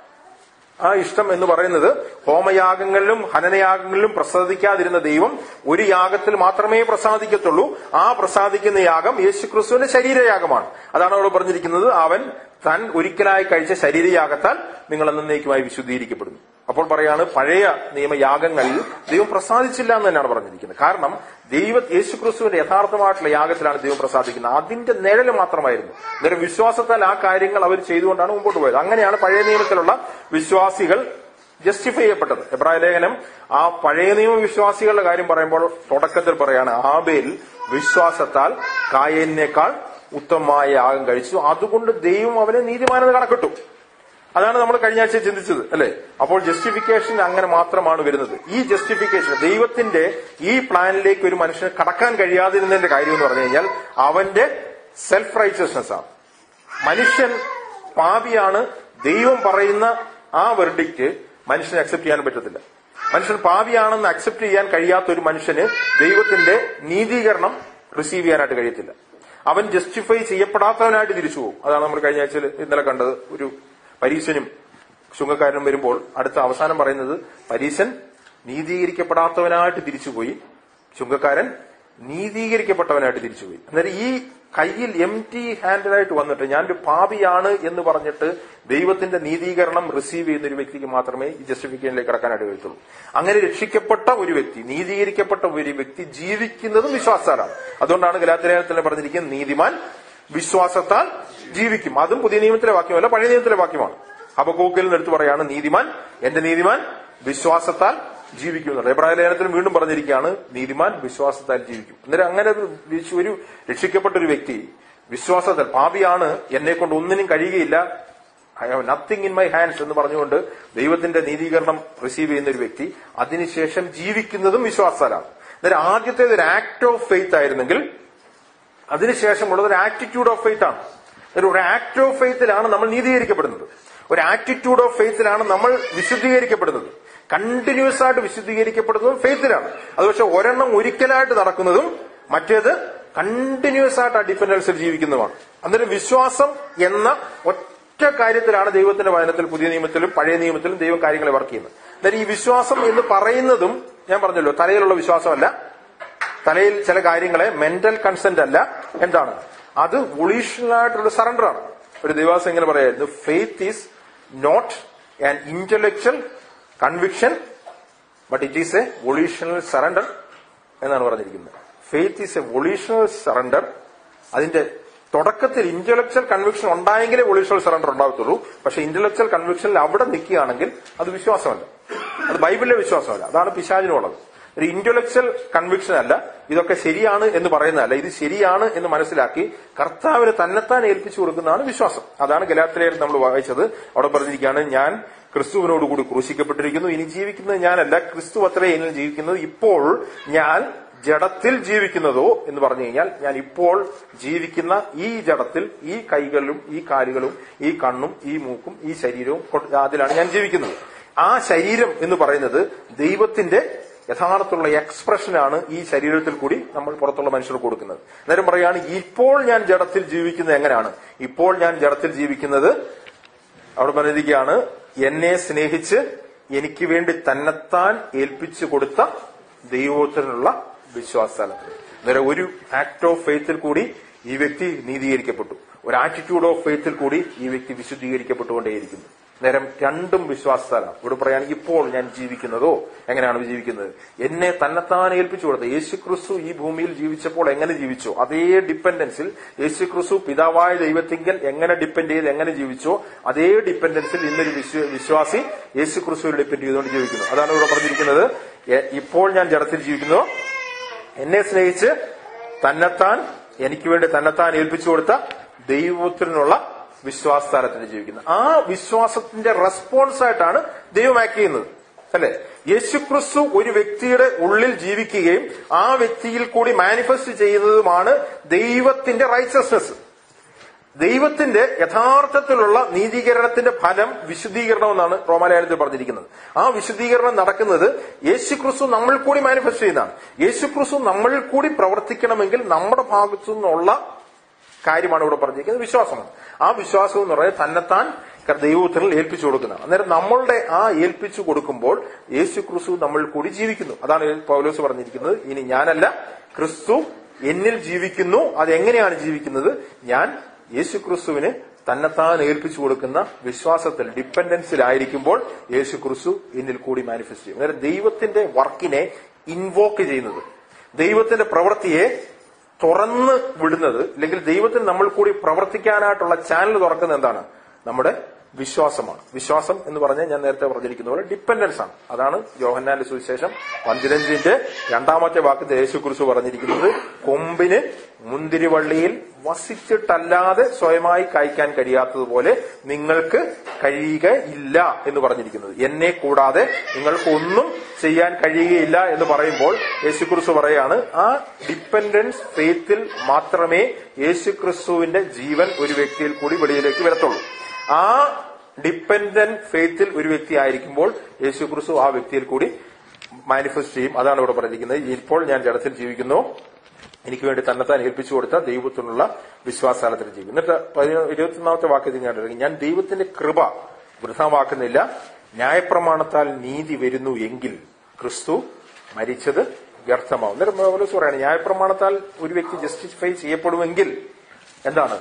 Speaker 2: ആ ഇഷ്ടം എന്ന് പറയുന്നത് ഹോമയാഗങ്ങളിലും ഹനനയാഗങ്ങളിലും പ്രസാദിക്കാതിരുന്ന ദൈവം ഒരു യാഗത്തിൽ മാത്രമേ പ്രസാദിക്കത്തുള്ളൂ ആ പ്രസാദിക്കുന്ന യാഗം യേശുക്രിസ്തുവിന്റെ ശരീരയാഗമാണ് അതാണ് അവിടെ പറഞ്ഞിരിക്കുന്നത് അവൻ താൻ ഒരിക്കലായി കഴിച്ച ശരീരയാഗത്താൽ നിങ്ങൾ എന്നേക്കുമായി വിശുദ്ധീകരിക്കപ്പെടുന്നു അപ്പോൾ പറയാണ് പഴയ നിയമയാഗങ്ങളിൽ ദൈവം പ്രസാദിച്ചില്ല എന്ന് തന്നെയാണ് പറഞ്ഞിരിക്കുന്നത് കാരണം ദൈവ യേശുക്രിസ്തുവിന്റെ യഥാർത്ഥമായിട്ടുള്ള യാഗത്തിലാണ് ദൈവം പ്രസാദിക്കുന്നത് അതിന്റെ നിഴല് മാത്രമായിരുന്നു അന്നേരം വിശ്വാസത്താൽ ആ കാര്യങ്ങൾ അവർ ചെയ്തുകൊണ്ടാണ് മുമ്പോട്ട് പോയത് അങ്ങനെയാണ് പഴയ നിയമത്തിലുള്ള വിശ്വാസികൾ ജസ്റ്റിഫൈ ചെയ്യപ്പെട്ടത് എബ്രായ ലേഖനം ആ പഴയ നിയമ വിശ്വാസികളുടെ കാര്യം പറയുമ്പോൾ തുടക്കത്തിൽ പറയാണ് ആബേൽ വിശ്വാസത്താൽ കായലിനേക്കാൾ ഉത്തമമായ യാഗം കഴിച്ചു അതുകൊണ്ട് ദൈവം അവനെ നീതിമാനെന്ന് കണക്കിട്ടു അതാണ് നമ്മൾ കഴിഞ്ഞ ആഴ്ച ചിന്തിച്ചത് അല്ലെ അപ്പോൾ ജസ്റ്റിഫിക്കേഷൻ അങ്ങനെ മാത്രമാണ് വരുന്നത് ഈ ജസ്റ്റിഫിക്കേഷൻ ദൈവത്തിന്റെ ഈ പ്ലാനിലേക്ക് ഒരു മനുഷ്യന് കടക്കാൻ കഴിയാതിരുന്നതിന്റെ കാര്യം എന്ന് പറഞ്ഞു കഴിഞ്ഞാൽ അവന്റെ സെൽഫ് റൈച്ചസ്നെസ് ആണ് മനുഷ്യൻ പാപിയാണ് ദൈവം പറയുന്ന ആ വെർഡിക്റ്റ് മനുഷ്യന് അക്സെപ്റ്റ് ചെയ്യാൻ പറ്റത്തില്ല മനുഷ്യൻ പാപിയാണെന്ന് അക്സെപ്റ്റ് ചെയ്യാൻ കഴിയാത്ത ഒരു മനുഷ്യന് ദൈവത്തിന്റെ നീതീകരണം റിസീവ് ചെയ്യാനായിട്ട് കഴിയത്തില്ല അവൻ ജസ്റ്റിഫൈ ചെയ്യപ്പെടാത്തവനായിട്ട് തിരിച്ചു പോകും അതാണ് നമ്മൾ കഴിഞ്ഞ ആഴ്ചയിൽ ഇന്നലെ കണ്ടത് ഒരു പരീശനും ശുങ്കക്കാരനും വരുമ്പോൾ അടുത്ത അവസാനം പറയുന്നത് പരീശൻ നീതീകരിക്കപ്പെടാത്തവനായിട്ട് തിരിച്ചുപോയി ചുങ്കക്കാരൻ നീതീകരിക്കപ്പെട്ടവനായിട്ട് തിരിച്ചുപോയി അന്നേരം ഈ കയ്യിൽ എം ടി ഹാൻഡായിട്ട് വന്നിട്ട് ഞാനൊരു പാപിയാണ് എന്ന് പറഞ്ഞിട്ട് ദൈവത്തിന്റെ നീതീകരണം റിസീവ് ചെയ്യുന്ന ഒരു വ്യക്തിക്ക് മാത്രമേ ഈ ജസ്റ്റിഫിക്കേഷനിലേക്ക് കടക്കാനായിട്ട് കഴിയത്തുള്ളൂ അങ്ങനെ രക്ഷിക്കപ്പെട്ട ഒരു വ്യക്തി നീതീകരിക്കപ്പെട്ട ഒരു വ്യക്തി ജീവിക്കുന്നതും വിശ്വാസത്താലാണ് അതുകൊണ്ടാണ് ഗലാത്തിലേഖനത്തിൽ പറഞ്ഞിരിക്കുന്നത് നീതിമാൻ വിശ്വാസത്താൽ ജീവിക്കും അതും പുതിയ നിയമത്തിലെ വാക്യമല്ല പഴയ നിയമത്തിലെ വാക്യമാണ് ഹബക്കൂക്കിൽ നിന്ന് എടുത്തു പറയാണ് നീതിമാൻ എന്റെ നീതിമാൻ വിശ്വാസത്താൽ ജീവിക്കുന്നുണ്ട് എബ്രാഹിം ലേഖനത്തിലും വീണ്ടും പറഞ്ഞിരിക്കുകയാണ് നീതിമാൻ വിശ്വാസത്താൽ ജീവിക്കും അന്നേരം അങ്ങനെ ഒരു വിശ്വ- ഒരു രക്ഷിക്കപ്പെട്ട ഒരു വ്യക്തി വിശ്വാസത്താൽ പാപിയാണ് എന്നെ കൊണ്ട് ഒന്നിനും കഴിയുകയില്ല I have nothing in my hands എന്ന് പറഞ്ഞുകൊണ്ട് ദൈവത്തിന്റെ നീതീകരണം റിസീവ് ചെയ്യുന്ന ഒരു വ്യക്തി അതിനുശേഷം ജീവിക്കുന്നതും വിശ്വാസത്താലാണ് അന്നേരം ആദ്യത്തേത് ഒരു ആക്ട് ഓഫ് ഫെയ്ത്ത് ആയിരുന്നെങ്കിൽ അതിനുശേഷമുള്ളത് ഒരു ആറ്റിറ്റ്യൂഡ് ഓഫ് ഫെയ്ത്ത് ആണ് ഒരു ഒരു ആക്ട് ഓഫ് ഫെയ്ത്തിലാണ് നമ്മൾ നീതീകരിക്കപ്പെടുന്നത് ഒരു ആറ്റിറ്റ്യൂഡ് ഓഫ് ഫെയ്ത്തിലാണ് നമ്മൾ വിശുദ്ധീകരിക്കപ്പെടുന്നത് കണ്ടിന്യൂസ് ആയിട്ട് വിശുദ്ധീകരിക്കപ്പെടുന്നതും ഫെയ്ത്തിലാണ് അത് പക്ഷെ ഒരെണ്ണം ഒരിക്കലായിട്ട് നടക്കുന്നതും മറ്റേത് കണ്ടിന്യൂസ് ആയിട്ട് ആ ഡിഫൻഡൻസിൽ ജീവിക്കുന്നതുമാണ് അന്നേരം വിശ്വാസം എന്ന ഒറ്റ കാര്യത്തിലാണ് ദൈവത്തിന്റെ വചനത്തിൽ പുതിയ നിയമത്തിലും പഴയ നിയമത്തിലും ദൈവം കാര്യങ്ങളെ വർക്ക് ചെയ്യുന്നത് അന്നേരം ഈ വിശ്വാസം എന്ന് പറയുന്നതും ഞാൻ പറഞ്ഞല്ലോ തലയിലുള്ള വിശ്വാസമല്ല തലയിൽ ചില കാര്യങ്ങളെ മെന്റൽ കൺസെന്റ് അല്ല എന്താണ് അത് വൊളീഷണൽ ആയിട്ടുള്ള സറണ്ടർ ആണ് ഒരു ദിവസം ഇങ്ങനെ പറയായിരുന്നു faith is not an intellectual conviction but it is a volitional surrender എന്നാണ് പറഞ്ഞിരിക്കുന്നത് faith is a volitional surrender അതിന്റെ തുടക്കത്തിൽ ഇന്റലക്ച്വൽ കൺവിക്ഷൻ ഉണ്ടായെങ്കിലേ വൊളീഷണൽ സറണ്ടർ ഉണ്ടാകത്തുള്ളൂ പക്ഷെ ഇന്റലക്ച്വൽ കൺവിക്ഷനിൽ അവിടെ നിൽക്കുകയാണെങ്കിൽ അത് വിശ്വാസമല്ല അത് ബൈബിളിലെ വിശ്വാസമല്ല അതാണ് പിശാചിനുള്ളത് ഒരു ഇന്റലക്ച്വൽ കൺവിക്ഷൻ അല്ല ഇതൊക്കെ ശരിയാണ് എന്ന് പറയുന്നതല്ല ഇത് ശരിയാണ് എന്ന് മനസ്സിലാക്കി കർത്താവിന് തന്നെത്താൻ ഏൽപ്പിച്ചു കൊടുക്കുന്നതാണ് വിശ്വാസം അതാണ് ഗലാത്തിലേർ നമ്മൾ വായിച്ചത് അവിടെ പറഞ്ഞിരിക്കുകയാണ് ഞാൻ ക്രിസ്തുവിനോടുകൂടി ക്രൂശിക്കപ്പെട്ടിരിക്കുന്നു ഇനി ജീവിക്കുന്നത് ഞാനല്ല ക്രിസ്തു അത്രേ എന്നിൽ ജീവിക്കുന്നത് ഇപ്പോൾ ഞാൻ ജഡത്തിൽ ജീവിക്കുന്നതോ എന്ന് പറഞ്ഞു കഴിഞ്ഞാൽ ഞാൻ ഇപ്പോൾ ജീവിക്കുന്ന ഈ ജഡത്തിൽ ഈ കൈകളിലും ഈ കാലുകളും ഈ കണ്ണും ഈ മൂക്കും ഈ ശരീരവും കൊണ്ട് അതിലാണ് ഞാൻ ജീവിക്കുന്നത് ആ ശരീരം എന്ന് പറയുന്നത് ദൈവത്തിന്റെ യഥാർത്ഥമുള്ള എക്സ്പ്രഷനാണ് ഈ ശരീരത്തിൽ കൂടി നമ്മൾ പുറത്തുള്ള മനുഷ്യർ കൊടുക്കുന്നത് അന്നേരം പറയാണ് ഇപ്പോൾ ഞാൻ ജഡത്തിൽ ജീവിക്കുന്നത് എങ്ങനെയാണ് ഇപ്പോൾ ഞാൻ ജഡത്തിൽ ജീവിക്കുന്നത് അവിടെ പറഞ്ഞിരിക്കുകയാണ് എന്നെ സ്നേഹിച്ച് എനിക്ക് വേണ്ടി തന്നെത്താൻ ഏൽപ്പിച്ചു കൊടുത്ത ദൈവത്തിനുള്ള വിശ്വാസത്തിൽ അന്നേരം ഒരു ആക്ട് ഓഫ് ഫെയ്ത്തിൽ കൂടി ഈ വ്യക്തി നീതീകരിക്കപ്പെട്ടു ഒരു ആറ്റിറ്റ്യൂഡ് ഓഫ് ഫെയ്ത്തിൽ കൂടി ഈ വ്യക്തി വിശുദ്ധീകരിക്കപ്പെട്ടുകൊണ്ടേയിരിക്കുന്നു നേരം രണ്ടും വിശ്വാസത്താലാണ് ഇവിടെ പറയുകയാണെങ്കിൽ ഇപ്പോൾ ഞാൻ ജീവിക്കുന്നതോ എങ്ങനെയാണ് ജീവിക്കുന്നത് എന്നെ തന്നെത്താൻ ഏൽപ്പിച്ചു കൊടുത്തത് യേശു ക്രിസ്തു ഈ ഭൂമിയിൽ ജീവിച്ചപ്പോൾ എങ്ങനെ ജീവിച്ചോ അതേ ഡിപ്പെൻഡൻസിൽ യേശു ക്രിസ്തു പിതാവായ ദൈവത്തിങ്കൽ എങ്ങനെ ഡിപ്പെൻഡ് ചെയ്ത് എങ്ങനെ ജീവിച്ചോ അതേ ഡിപ്പെൻഡൻസിൽ ഇന്നൊരു വിശ്വ- വിശ്വാസി യേശു ക്രിസ്തുവിൽ ഡിപ്പെൻഡ് ചെയ്തുകൊണ്ട് ജീവിക്കുന്നു അതാണ് ഇവിടെ പറഞ്ഞിരിക്കുന്നത് എ- ഇപ്പോൾ ഞാൻ ജഡത്തിൽ ജീവിക്കുന്നു എന്നെ സ്നേഹിച്ച് തന്നെത്താൻ എനിക്ക് വേണ്ടി തന്നെത്താൻ ഏൽപ്പിച്ചു കൊടുത്ത ദൈവത്തിനുള്ള വിശ്വാസത്താലത്തിൽ ജീവിക്കുന്നത് ആ വിശ്വാസത്തിന്റെ റെസ്പോൺസ് ആയിട്ടാണ് ദൈവം ആക്ട് ചെയ്യുന്നത് അല്ലെ യേശുക്രിസ്തു ഒരു വ്യക്തിയുടെ ഉള്ളിൽ ജീവിക്കുകയും ആ വ്യക്തിയിൽ കൂടി മാനിഫെസ്റ്റ് ചെയ്യുന്നതുമാണ് ദൈവത്തിന്റെ റൈച്ചസ്നെസ് ദൈവത്തിന്റെ യഥാർത്ഥത്തിലുള്ള നീതീകരണത്തിന്റെ ഫലം വിശുദ്ധീകരണം എന്നാണ് റോമാലയനത്തിൽ പറഞ്ഞിരിക്കുന്നത് ആ വിശുദ്ധീകരണം നടക്കുന്നത് യേശുക്രിസ്തു നമ്മൾ കൂടി മാനിഫെസ്റ്റ് ചെയ്യുന്നതാണ് യേശുക്രിസ്തു നമ്മളിൽ കൂടി പ്രവർത്തിക്കണമെങ്കിൽ നമ്മുടെ ഭാഗത്തു നിന്നുള്ള കാര്യമാണ് ഇവിടെ പറഞ്ഞിരിക്കുന്നത് വിശ്വാസമാണ് ആ വിശ്വാസം എന്ന് പറയുന്നത് തന്നെത്താൻ ദൈവത്തിൽ ഏൽപ്പിച്ചു കൊടുക്കുന്നതാണ് അന്നേരം നമ്മളുടെ ആ ഏൽപ്പിച്ചു കൊടുക്കുമ്പോൾ യേശു ക്രിസ്തു നമ്മൾ കൂടി ജീവിക്കുന്നു അതാണ് പൗലോസ് പറഞ്ഞിരിക്കുന്നത് ഇനി ഞാനല്ല ക്രിസ്തു എന്നിൽ ജീവിക്കുന്നു അതെങ്ങനെയാണ് ജീവിക്കുന്നത് ഞാൻ യേശു ക്രിസ്തുവിന് തന്നെത്താൻ ഏൽപ്പിച്ചു കൊടുക്കുന്ന വിശ്വാസത്തിൽ ഡിപ്പെൻഡൻസിലായിരിക്കുമ്പോൾ യേശു ക്രിസ്തു എന്നിൽ കൂടി മാനിഫെസ്റ്റ് ചെയ്യും അന്നേരം ദൈവത്തിന്റെ വർക്കിനെ ഇൻവോക്ക് ചെയ്യുന്നത് ദൈവത്തിന്റെ പ്രവൃത്തിയെ തുറന്ന് വിടുന്നത് അല്ലെങ്കിൽ ദൈവത്തിന് നമ്മൾ കൂടി പ്രവർത്തിക്കാനായിട്ടുള്ള ചാനൽ തുറക്കുന്നത് എന്താണ് നമ്മുടെ വിശ്വാസമാണ് വിശ്വാസം എന്ന് പറഞ്ഞാൽ ഞാൻ നേരത്തെ പറഞ്ഞിരിക്കുന്ന പോലെ ഡിപ്പെൻഡൻസ് ആണ് അതാണ് യോഹന്നാന്റെ സുവിശേഷം പതിനഞ്ചിന്റെ രണ്ടാമത്തെ വാക്ക് യേശു കുറിച്ച് പറഞ്ഞിരിക്കുന്നത് കൊമ്പിന് മുന്തിരിവള്ളിയിൽ വസിച്ചിട്ടല്ലാതെ സ്വയമായി കായ്ക്കാൻ കഴിയാത്തതുപോലെ നിങ്ങൾക്ക് കഴിയുകയില്ല എന്ന് പറഞ്ഞിരിക്കുന്നത് എന്നെ കൂടാതെ നിങ്ങൾക്ക് ഒന്നും ചെയ്യാൻ കഴിയുകയില്ല എന്ന് പറയുമ്പോൾ യേശുക്രിസ്തു പറയാണ് ആ ഡിപ്പെൻഡൻസ് ഫെയ്ത്തിൽ മാത്രമേ യേശുക്രിസ്തുവിന്റെ ജീവൻ ഒരു വ്യക്തിയിൽ കൂടി വെളിയിലേക്ക് വരത്തുള്ളൂ ആ ഡിപ്പെൻഡന്റ് ഫെയ്ത്തിൽ ഒരു വ്യക്തി ആയിരിക്കുമ്പോൾ യേശുക്രിസ്തു ആ വ്യക്തിയിൽ കൂടി മാനിഫെസ്റ്റ് ചെയ്യും അതാണ് ഇവിടെ പറഞ്ഞിരിക്കുന്നത് ഇപ്പോൾ ഞാൻ ജഡത്തിൽ ജീവിക്കുന്നു എനിക്ക് വേണ്ടി തന്നെത്താൻ ഏൽപ്പിച്ചു കൊടുത്ത ദൈവത്തിനുള്ള വിശ്വാസാലത്തിൽ ജീവിക്കും എന്നിട്ട് പതിനൊ- ഇരുപത്തിയൊന്നാമത്തെ വാക്യത്തിൽ ഞാൻ ഇറങ്ങി ഞാൻ ദൈവത്തിന്റെ കൃപ വൃഥാവാക്കുന്നില്ല ന്യായപ്രമാണത്താൽ നീതി വരുന്നു എങ്കിൽ ക്രിസ്തു മരിച്ചത് വ്യർത്ഥമാവും എന്നിട്ട് പൗലോസ് പറയാണ് ന്യായപ്രമാണത്താൽ ഒരു വ്യക്തി ജസ്റ്റിഫൈ ചെയ്യപ്പെടുമെങ്കിൽ എന്താണ്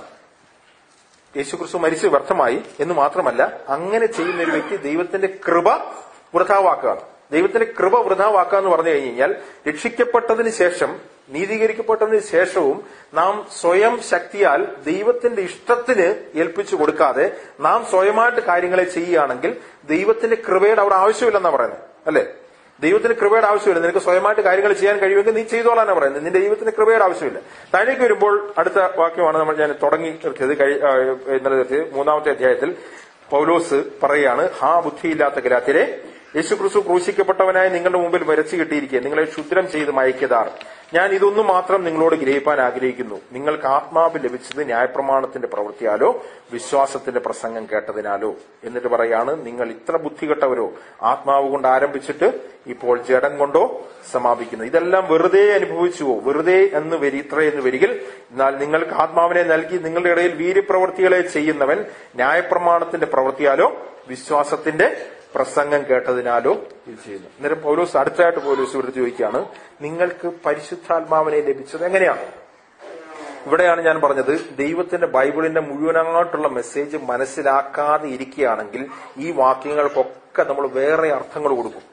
Speaker 2: യേശുക്രിസ്തു മരിച്ചു വ്യർത്ഥമായി എന്ന് മാത്രമല്ല അങ്ങനെ ചെയ്യുന്ന ഒരു വ്യക്തി ദൈവത്തിന്റെ കൃപ വൃഥാവാക്കുകയാണ് ദൈവത്തിന്റെ കൃപ വൃഥാവാക്കുക എന്ന് പറഞ്ഞു കഴിഞ്ഞാൽ രക്ഷിക്കപ്പെട്ടതിന് ശേഷം നീതീകരിക്കപ്പെട്ടതിന് ശേഷവും നാം സ്വയം ശക്തിയാൽ ദൈവത്തിന്റെ ഇഷ്ടത്തിന് ഏൽപ്പിച്ചു കൊടുക്കാതെ നാം സ്വയമായിട്ട് കാര്യങ്ങളെ ചെയ്യുകയാണെങ്കിൽ ദൈവത്തിന്റെ കൃപയുടെ അവിടെ ആവശ്യമില്ലെന്നാ പറയുന്നത് അല്ലേ ദൈവത്തിന് കൃപയുടെ ആവശ്യമില്ല നിനക്ക് സ്വയമായിട്ട് കാര്യങ്ങൾ ചെയ്യാൻ കഴിയുമെങ്കിൽ നീ ചെയ്തോളാനാ പറയുന്നത് നിന്റെ ദൈവത്തിന് കൃപയുടെ ആവശ്യമില്ല താഴേക്ക് വരുമ്പോൾ അടുത്ത വാക്യമാണ് നമ്മൾ ഞാൻ തുടങ്ങി നിർത്തിയത് കഴി- ആ, ഇന്നലെ നിർത്തിയത് മൂന്നാമത്തെ അധ്യായത്തിൽ പൗലോസ് പറയുകയാണ് ഹാ ബുദ്ധിയില്ലാത്ത ഗലാത്തിരെ യേശുക്രിസ്തു ക്രൂശിക്കപ്പെട്ടവനായി നിങ്ങളുടെ മുമ്പിൽ വരച്ചു കിട്ടിയിരിക്കുക നിങ്ങളെ ക്ഷുദ്രം ചെയ്ത് മയക്കിയതാർ ഞാൻ ഇതൊന്നും മാത്രം നിങ്ങളോട് ഗ്രഹിപ്പാൻ ആഗ്രഹിക്കുന്നു നിങ്ങൾക്ക് ആത്മാവ് ലഭിച്ചത് ന്യായപ്രമാണത്തിന്റെ പ്രവൃത്തിയാലോ വിശ്വാസത്തിന്റെ പ്രസംഗം കേട്ടതിനാലോ എന്നിട്ട് പറയാണ് നിങ്ങൾ ഇത്ര ബുദ്ധികെട്ടവരോ ആത്മാവ് കൊണ്ട് ആരംഭിച്ചിട്ട് ഇപ്പോൾ ജഡം കൊണ്ടോ സമാപിക്കുന്നു ഇതെല്ലാം വെറുതെ അനുഭവിച്ചുവോ വെറുതെ എന്ന് വരി ഇത്ര എന്ന് വരികിൽ എന്നാൽ നിങ്ങൾക്ക് ആത്മാവിനെ നൽകി നിങ്ങളുടെ ഇടയിൽ വീര്യപ്രവൃത്തികളെ ചെയ്യുന്നവൻ ന്യായപ്രമാണത്തിന്റെ പ്രവൃത്തിയാലോ വിശ്വാസത്തിന്റെ പ്രസംഗം കേട്ടതിനാലോ ഇത് ചെയ്യുന്നു അന്നേരം പൗലോസ് അടുത്തായിട്ട് പൗലോസ് ഇവരുടെ ചോദിക്കുകയാണ് നിങ്ങൾക്ക് പരിശുദ്ധാത്മാവിനെ ലഭിച്ചത് എങ്ങനെയാണ് ഇവിടെയാണ് ഞാൻ പറഞ്ഞത് ദൈവത്തിന്റെ ബൈബിളിന്റെ മുഴുവനായിട്ടുള്ള മെസ്സേജ് മനസ്സിലാക്കാതെ ഇരിക്കുകയാണെങ്കിൽ ഈ വാക്യങ്ങൾക്കൊക്കെ നമ്മൾ വേറെ അർത്ഥങ്ങൾ കൊടുക്കും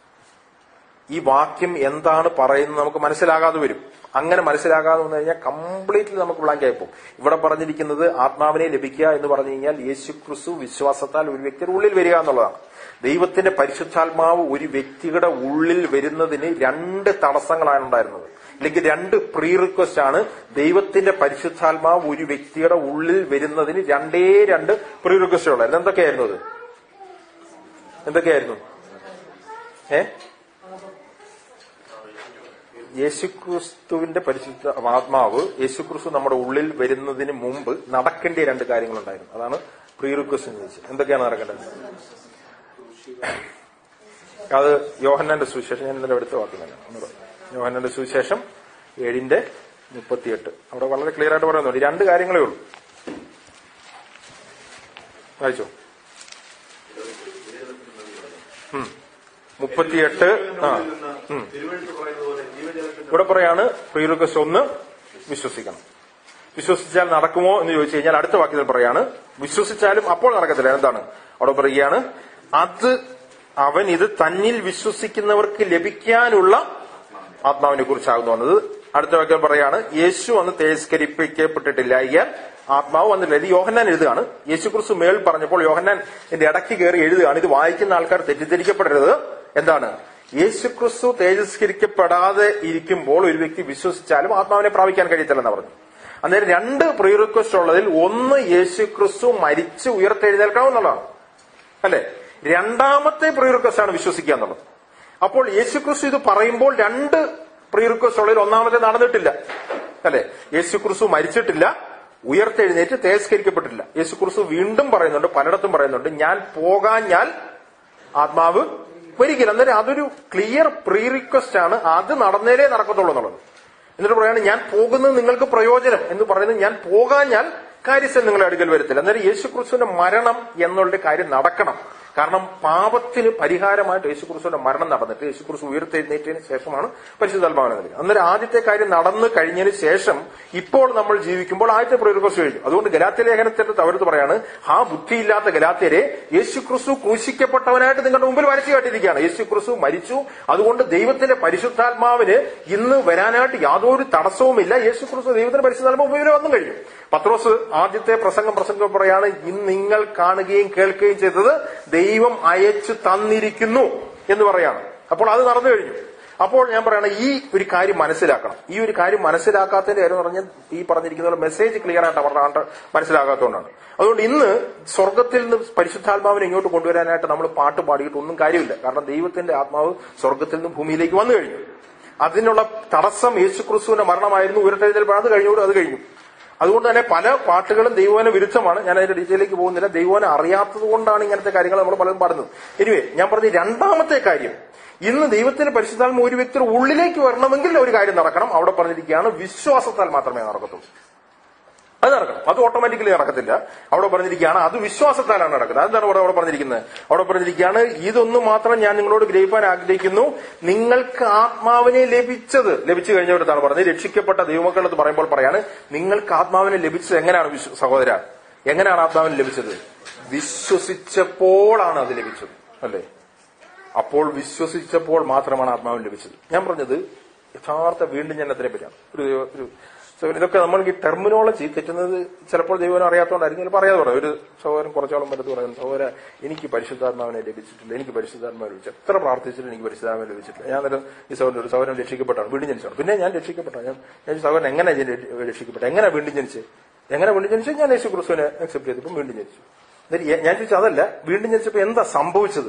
Speaker 2: ഈ വാക്യം എന്താണ് പറയുന്നത് നമുക്ക് മനസ്സിലാകാതെ വരും അങ്ങനെ മനസ്സിലാകാതെ വന്നു കഴിഞ്ഞാൽ കംപ്ലീറ്റ്ലി നമുക്ക് ബ്ലാങ്ക് ആയിപ്പോകും ഇവിടെ പറഞ്ഞിരിക്കുന്നത് ആത്മാവിനെ ലഭിക്കുക എന്ന് പറഞ്ഞു കഴിഞ്ഞാൽ യേശു ക്രിസ്തു വിശ്വാസത്താൽ ഒരു വ്യക്തിയുടെ ഉള്ളിൽ വരിക എന്നുള്ളതാണ് ദൈവത്തിന്റെ പരിശുദ്ധാത്മാവ് ഒരു വ്യക്തിയുടെ ഉള്ളിൽ വരുന്നതിന് രണ്ട് തടസ്സങ്ങളാണ് ഉണ്ടായിരുന്നത് അല്ലെങ്കിൽ രണ്ട് പ്രീ റിക്വസ്റ്റ് ആണ് ദൈവത്തിന്റെ പരിശുദ്ധാത്മാവ് ഒരു വ്യക്തിയുടെ ഉള്ളിൽ വരുന്നതിന് രണ്ടേ രണ്ട് പ്രീ റിക്വസ്റ്റ് ഉള്ളായിരുന്നു എന്തൊക്കെയായിരുന്നു അത് എന്തൊക്കെയായിരുന്നു ഏ യേശുക്രിസ്തുവിന്റെ പരിശുദ്ധ ആത്മാവ് യേശുക്രിസ്തു നമ്മുടെ ഉള്ളിൽ വരുന്നതിന് മുമ്പ് നടക്കേണ്ട രണ്ട് കാര്യങ്ങളുണ്ടായിരുന്നു അതാണ് പ്രീ റിക്വസ്റ്റ് എന്ന് ചോദിച്ചത് എന്തൊക്കെയാണ് നടക്കേണ്ടത് അത് യോഹന്നാന്റെ സുവിശേഷം ഞാൻ ഇന്നലെ എടുത്ത വാക്കുന്നില്ല യോഹന്നാന്റെ സുവിശേഷം ഏഴിന്റെ മുപ്പത്തിയെട്ട് അവിടെ വളരെ ക്ലിയർ ആയിട്ട് പറയുന്നുണ്ട് ഈ രണ്ട് കാര്യങ്ങളേ ഉള്ളൂ വായിച്ചോ ഉം. മുപ്പത്തിയെട്ട് ആ ഉം.
Speaker 3: തിരുവഴുത്ത് പറയുന്നത് പോലെ ജീവജലത്തിന്റെ
Speaker 2: ഇവിടെ പറയാണ് പ്രീ റിക്വസ്റ്റ് ഒന്ന് വിശ്വസിക്കണം വിശ്വസിച്ചാൽ നടക്കുമോ എന്ന് ചോദിച്ചു കഴിഞ്ഞാൽ അടുത്ത വാക്യത്തിൽ പറയാണ് വിശ്വസിച്ചാലും അപ്പോൾ നടക്കത്തില്ല എന്താണ് അവിടെ പറയുകയാണ് അത് അവൻ ഇത് തന്നിൽ വിശ്വസിക്കുന്നവർക്ക് ലഭിക്കാനുള്ള ആത്മാവിനെ കുറിച്ചാകുന്നു വന്നത് അടുത്ത വാക്യം പറയാണ് യേശു അന്ന് തേജസ്കരിപ്പിക്കപ്പെട്ടിട്ടില്ല എങ്കിൽ ആത്മാവ് വന്നില്ല ഇത് യോഹന്നാൻ എഴുതുകയാണ് യേശു കുറിച്ച് മേൽ പറഞ്ഞപ്പോൾ യോഹന്നാൻ ഇതിന്റെ ഇടയ്ക്ക് കയറി എഴുതുകയാണ് ഇത് വായിക്കുന്ന ആൾക്കാർ തെറ്റിദ്ധരിക്കപ്പെടരുത് എന്താണ് യേശുക്രിസ്തു തേജസ്കരിക്കപ്പെടാതെ ഇരിക്കുമ്പോൾ ഒരു വ്യക്തി വിശ്വസിച്ചാലും ആത്മാവിനെ പ്രാപിക്കാൻ കഴിയത്തില്ലെന്ന് പറഞ്ഞു അന്നേരം രണ്ട് പ്രീ റിക്വസ്റ്റ് ഉള്ളതിൽ ഒന്ന് യേശുക്രിസ്തു മരിച്ച് ഉയർത്തെഴുന്നേൽക്കാവുന്നതാണ് അല്ലെ രണ്ടാമത്തെ പ്രീ റിക്വസ്റ്റ് ആണ് വിശ്വസിക്കുക എന്നുള്ളത് അപ്പോൾ യേശുക്രിസ്തു ഇത് പറയുമ്പോൾ രണ്ട് പ്രീ റിക്വസ്റ്റ് ഉള്ളതിൽ ഒന്നാമത്തെ നടന്നിട്ടില്ല അല്ലെ യേശുക്രിസ്തു മരിച്ചിട്ടില്ല ഉയർത്തെഴുന്നേറ്റ് തേസ്കരിക്കപ്പെട്ടിട്ടില്ല യേശുക്രിസ്തു വീണ്ടും പറയുന്നുണ്ട് പലയിടത്തും പറയുന്നുണ്ട് ഞാൻ പോകാഞ്ഞാൽ ആത്മാവ് വരികില്ല അന്നേരം അതൊരു ക്ലിയർ പ്രീ റിക്വസ്റ്റ് ആണ് അത് നടന്നേലേ നടക്കത്തുള്ളൂ എന്നുള്ളത് എന്നിട്ട് പറയാണ് ഞാൻ പോകുന്നത് നിങ്ങൾക്ക് പ്രയോജനം എന്ന് പറയുന്നത് ഞാൻ പോകാഞ്ഞാൽ കാര്യസ്ഥൻ നിങ്ങളെ അടുക്കൽ വരത്തില്ല അന്നേരം യേശുക്രിസ്തുവിന്റെ മരണം എന്നുള്ള കാര്യം നടക്കണം കാരണം പാപത്തിന് പരിഹാരമായിട്ട് യേശുക്രിസ്തുവിന്റെ മരണം നടന്നിട്ട് യേശുക്രിസ്തു ഉയർത്തെഴുന്നേറ്റതിന് ശേഷമാണ് പരിശുദ്ധാത്മാവിനെ നൽകുന്നത് അന്നേരം ആദ്യത്തെ കാര്യം നടന്നു കഴിഞ്ഞതിന് ശേഷം ഇപ്പോൾ നമ്മൾ ജീവിക്കുമ്പോൾ ആദ്യത്തെ പ്രയോഗം കഴിഞ്ഞു അതുകൊണ്ട് ഗലാത്യ ലേഖനത്തിന്റെ തവരത്ത് പറയാണ് ആ ബുദ്ധിയില്ലാത്ത ഗലാത്യരെ യേശുക്രിസ്തു ക്രൂശിക്കപ്പെട്ടവനായിട്ട് നിങ്ങളുടെ മുമ്പിൽ വരച്ചു കാട്ടിയിരിക്കുകയാണ് യേശുക്രിസ്തു മരിച്ചു അതുകൊണ്ട് ദൈവത്തിന്റെ പരിശുദ്ധാത്മാവിന് ഇന്ന് വരാനായിട്ട് യാതൊരു തടസ്സവുമില്ല യേശുക്രിസ്തു ദൈവത്തിന്റെ പരിശുദ്ധാത്മാവ് മുഴുവൻ വന്നു കഴിഞ്ഞു പത്രോസ് ആദ്യത്തെ പ്രസംഗം പ്രസംഗം പറയാണ് ഇന്ന് നിങ്ങൾ കാണുകയും കേൾക്കുകയും ചെയ്തത് ദൈവം അയച്ചു തന്നിരിക്കുന്നു എന്ന് പറയാണ് അപ്പോൾ അത് നടന്നു കഴിഞ്ഞു അപ്പോൾ ഞാൻ പറയണ ഈ ഒരു കാര്യം മനസ്സിലാക്കണം ഈ ഒരു കാര്യം മനസ്സിലാക്കാത്തതിന്റെ കാര്യം എന്ന് പറഞ്ഞാൽ ഈ പറഞ്ഞിരിക്കുന്ന മെസ്സേജ് ക്ലിയർ ആയിട്ട് അവരുടെ മനസ്സിലാകാത്തതുകൊണ്ടാണ് അതുകൊണ്ട് ഇന്ന് സ്വർഗത്തിൽ നിന്ന് പരിശുദ്ധാത്മാവിനെ ഇങ്ങോട്ട് കൊണ്ടുവരാനായിട്ട് നമ്മൾ പാട്ട് പാടിയിട്ട് ഒന്നും കാര്യമില്ല കാരണം ദൈവത്തിന്റെ ആത്മാവ് സ്വർഗത്തിൽ നിന്ന് ഭൂമിയിലേക്ക് വന്നു കഴിഞ്ഞു അതിനുള്ള തടസ്സം യേശുക്രിസ്തുവിന്റെ മരണമായിരുന്നു ഉയർത്തെഴുന്നേൽപ്പാണ് അത് കഴിഞ്ഞോട് അത് കഴിഞ്ഞു അതുകൊണ്ട് തന്നെ പല പാട്ടുകളും ദൈവനെ വിരുദ്ധമാണ് ഞാൻ അതിന്റെ ഡീറ്റെയിലേക്ക് പോകുന്നില്ല ദൈവനെ അറിയാത്തത് കൊണ്ടാണ് ഇങ്ങനത്തെ കാര്യങ്ങൾ നമ്മൾ പലതും പാടുന്നത് എനിവേ ഞാൻ പറഞ്ഞ രണ്ടാമത്തെ കാര്യം ഇന്ന് ദൈവത്തിന്റെ പരിശുദ്ധാത്മ ഒരു വ്യക്തിയുടെ ഉള്ളിലേക്ക് വരണമെങ്കിൽ ഒരു കാര്യം നടക്കണം അവിടെ പറഞ്ഞിരിക്കുകയാണ് വിശ്വാസത്താൽ മാത്രമേ നടക്കത്തുള്ളൂ അത് നടക്കണം അത് ഓട്ടോമാറ്റിക്കലി നടക്കത്തില്ല അവിടെ പറഞ്ഞിരിക്കുകയാണ് അത് വിശ്വാസത്താലാണ് നടക്കുന്നത് അതെന്താണ് അവിടെ അവിടെ പറഞ്ഞിരിക്കുന്നത് അവിടെ പറഞ്ഞിരിക്കുകയാണ് ഇതൊന്നും മാത്രം ഞാൻ നിങ്ങളോട് ഗ്രഹിക്കാൻ ആഗ്രഹിക്കുന്നു നിങ്ങൾക്ക് ആത്മാവിനെ ലഭിച്ചത് ലഭിച്ചു കഴിഞ്ഞവരത്താണ് പറഞ്ഞത് രക്ഷിക്കപ്പെട്ട ദൈവമക്കൾ എന്ന് പറയുമ്പോൾ പറയാണ് നിങ്ങൾക്ക് ആത്മാവിനെ ലഭിച്ചത് എങ്ങനെയാണ് വിശ്വ- സഹോദര എങ്ങനെയാണ് ആത്മാവിനെ ലഭിച്ചത് വിശ്വസിച്ചപ്പോഴാണ് അത് ലഭിച്ചത് അല്ലേ അപ്പോൾ വിശ്വസിച്ചപ്പോൾ മാത്രമാണ് ആത്മാവിന് ലഭിച്ചത് ഞാൻ പറഞ്ഞത് യഥാർത്ഥ വീണ്ടും ജനത്തിനെ പറ്റിയാണ് ഒരു ഒരു so ഇതൊക്കെ നമ്മൾ ഈ ടെർമിനോളജി തെറ്റുന്നത് ചിലപ്പോൾ ദൈവം അറിയാത്തതുകൊണ്ടായിരിക്കും ചിലപ്പോൾ അറിയാതെ പറയാം ഒരു സഹോദരൻ കുറച്ചോളം വരത്ത് പറയുന്നു സഹോദര എനിക്ക് പരിശുദ്ധാത്മാവിനെ ലഭിച്ചിട്ടില്ല എനിക്ക് പരിശുദ്ധാത്മാവ് ലഭിച്ചു എത്ര പ്രാർത്ഥിച്ചിട്ടും എനിക്ക് പരിശുദ്ധാത്മാവിനെ ലഭിച്ചിട്ടില്ല ഞാൻ അന്നേരം ഈ സഹോദരൻ ഒരു സഹോദരൻ രക്ഷിക്കപ്പെട്ടാണ് വീണ്ടും ജനിച്ചാണ് പിന്നെ ഞാൻ രക്ഷിക്കപ്പെട്ടാണ് ഞാൻ ഞാൻ ഈ സഹോദരൻ എങ്ങനെ രക്ഷിക്കപ്പെട്ട എങ്ങനെ വീണ്ടും ജനിച്ച് എങ്ങനെ വീണ്ടും ജനിച്ചു ഞാൻ യേശു ക്രിസ്തുവിനെ അക്സെപ്റ്റ് ചെയ്തപ്പോൾ വീണ്ടും ജനിച്ചു എന്നിട്ട് ഞാൻ ചോദിച്ചു അതല്ല വീണ്ടും ജനിച്ചപ്പോൾ എന്താ സംഭവിച്ചത്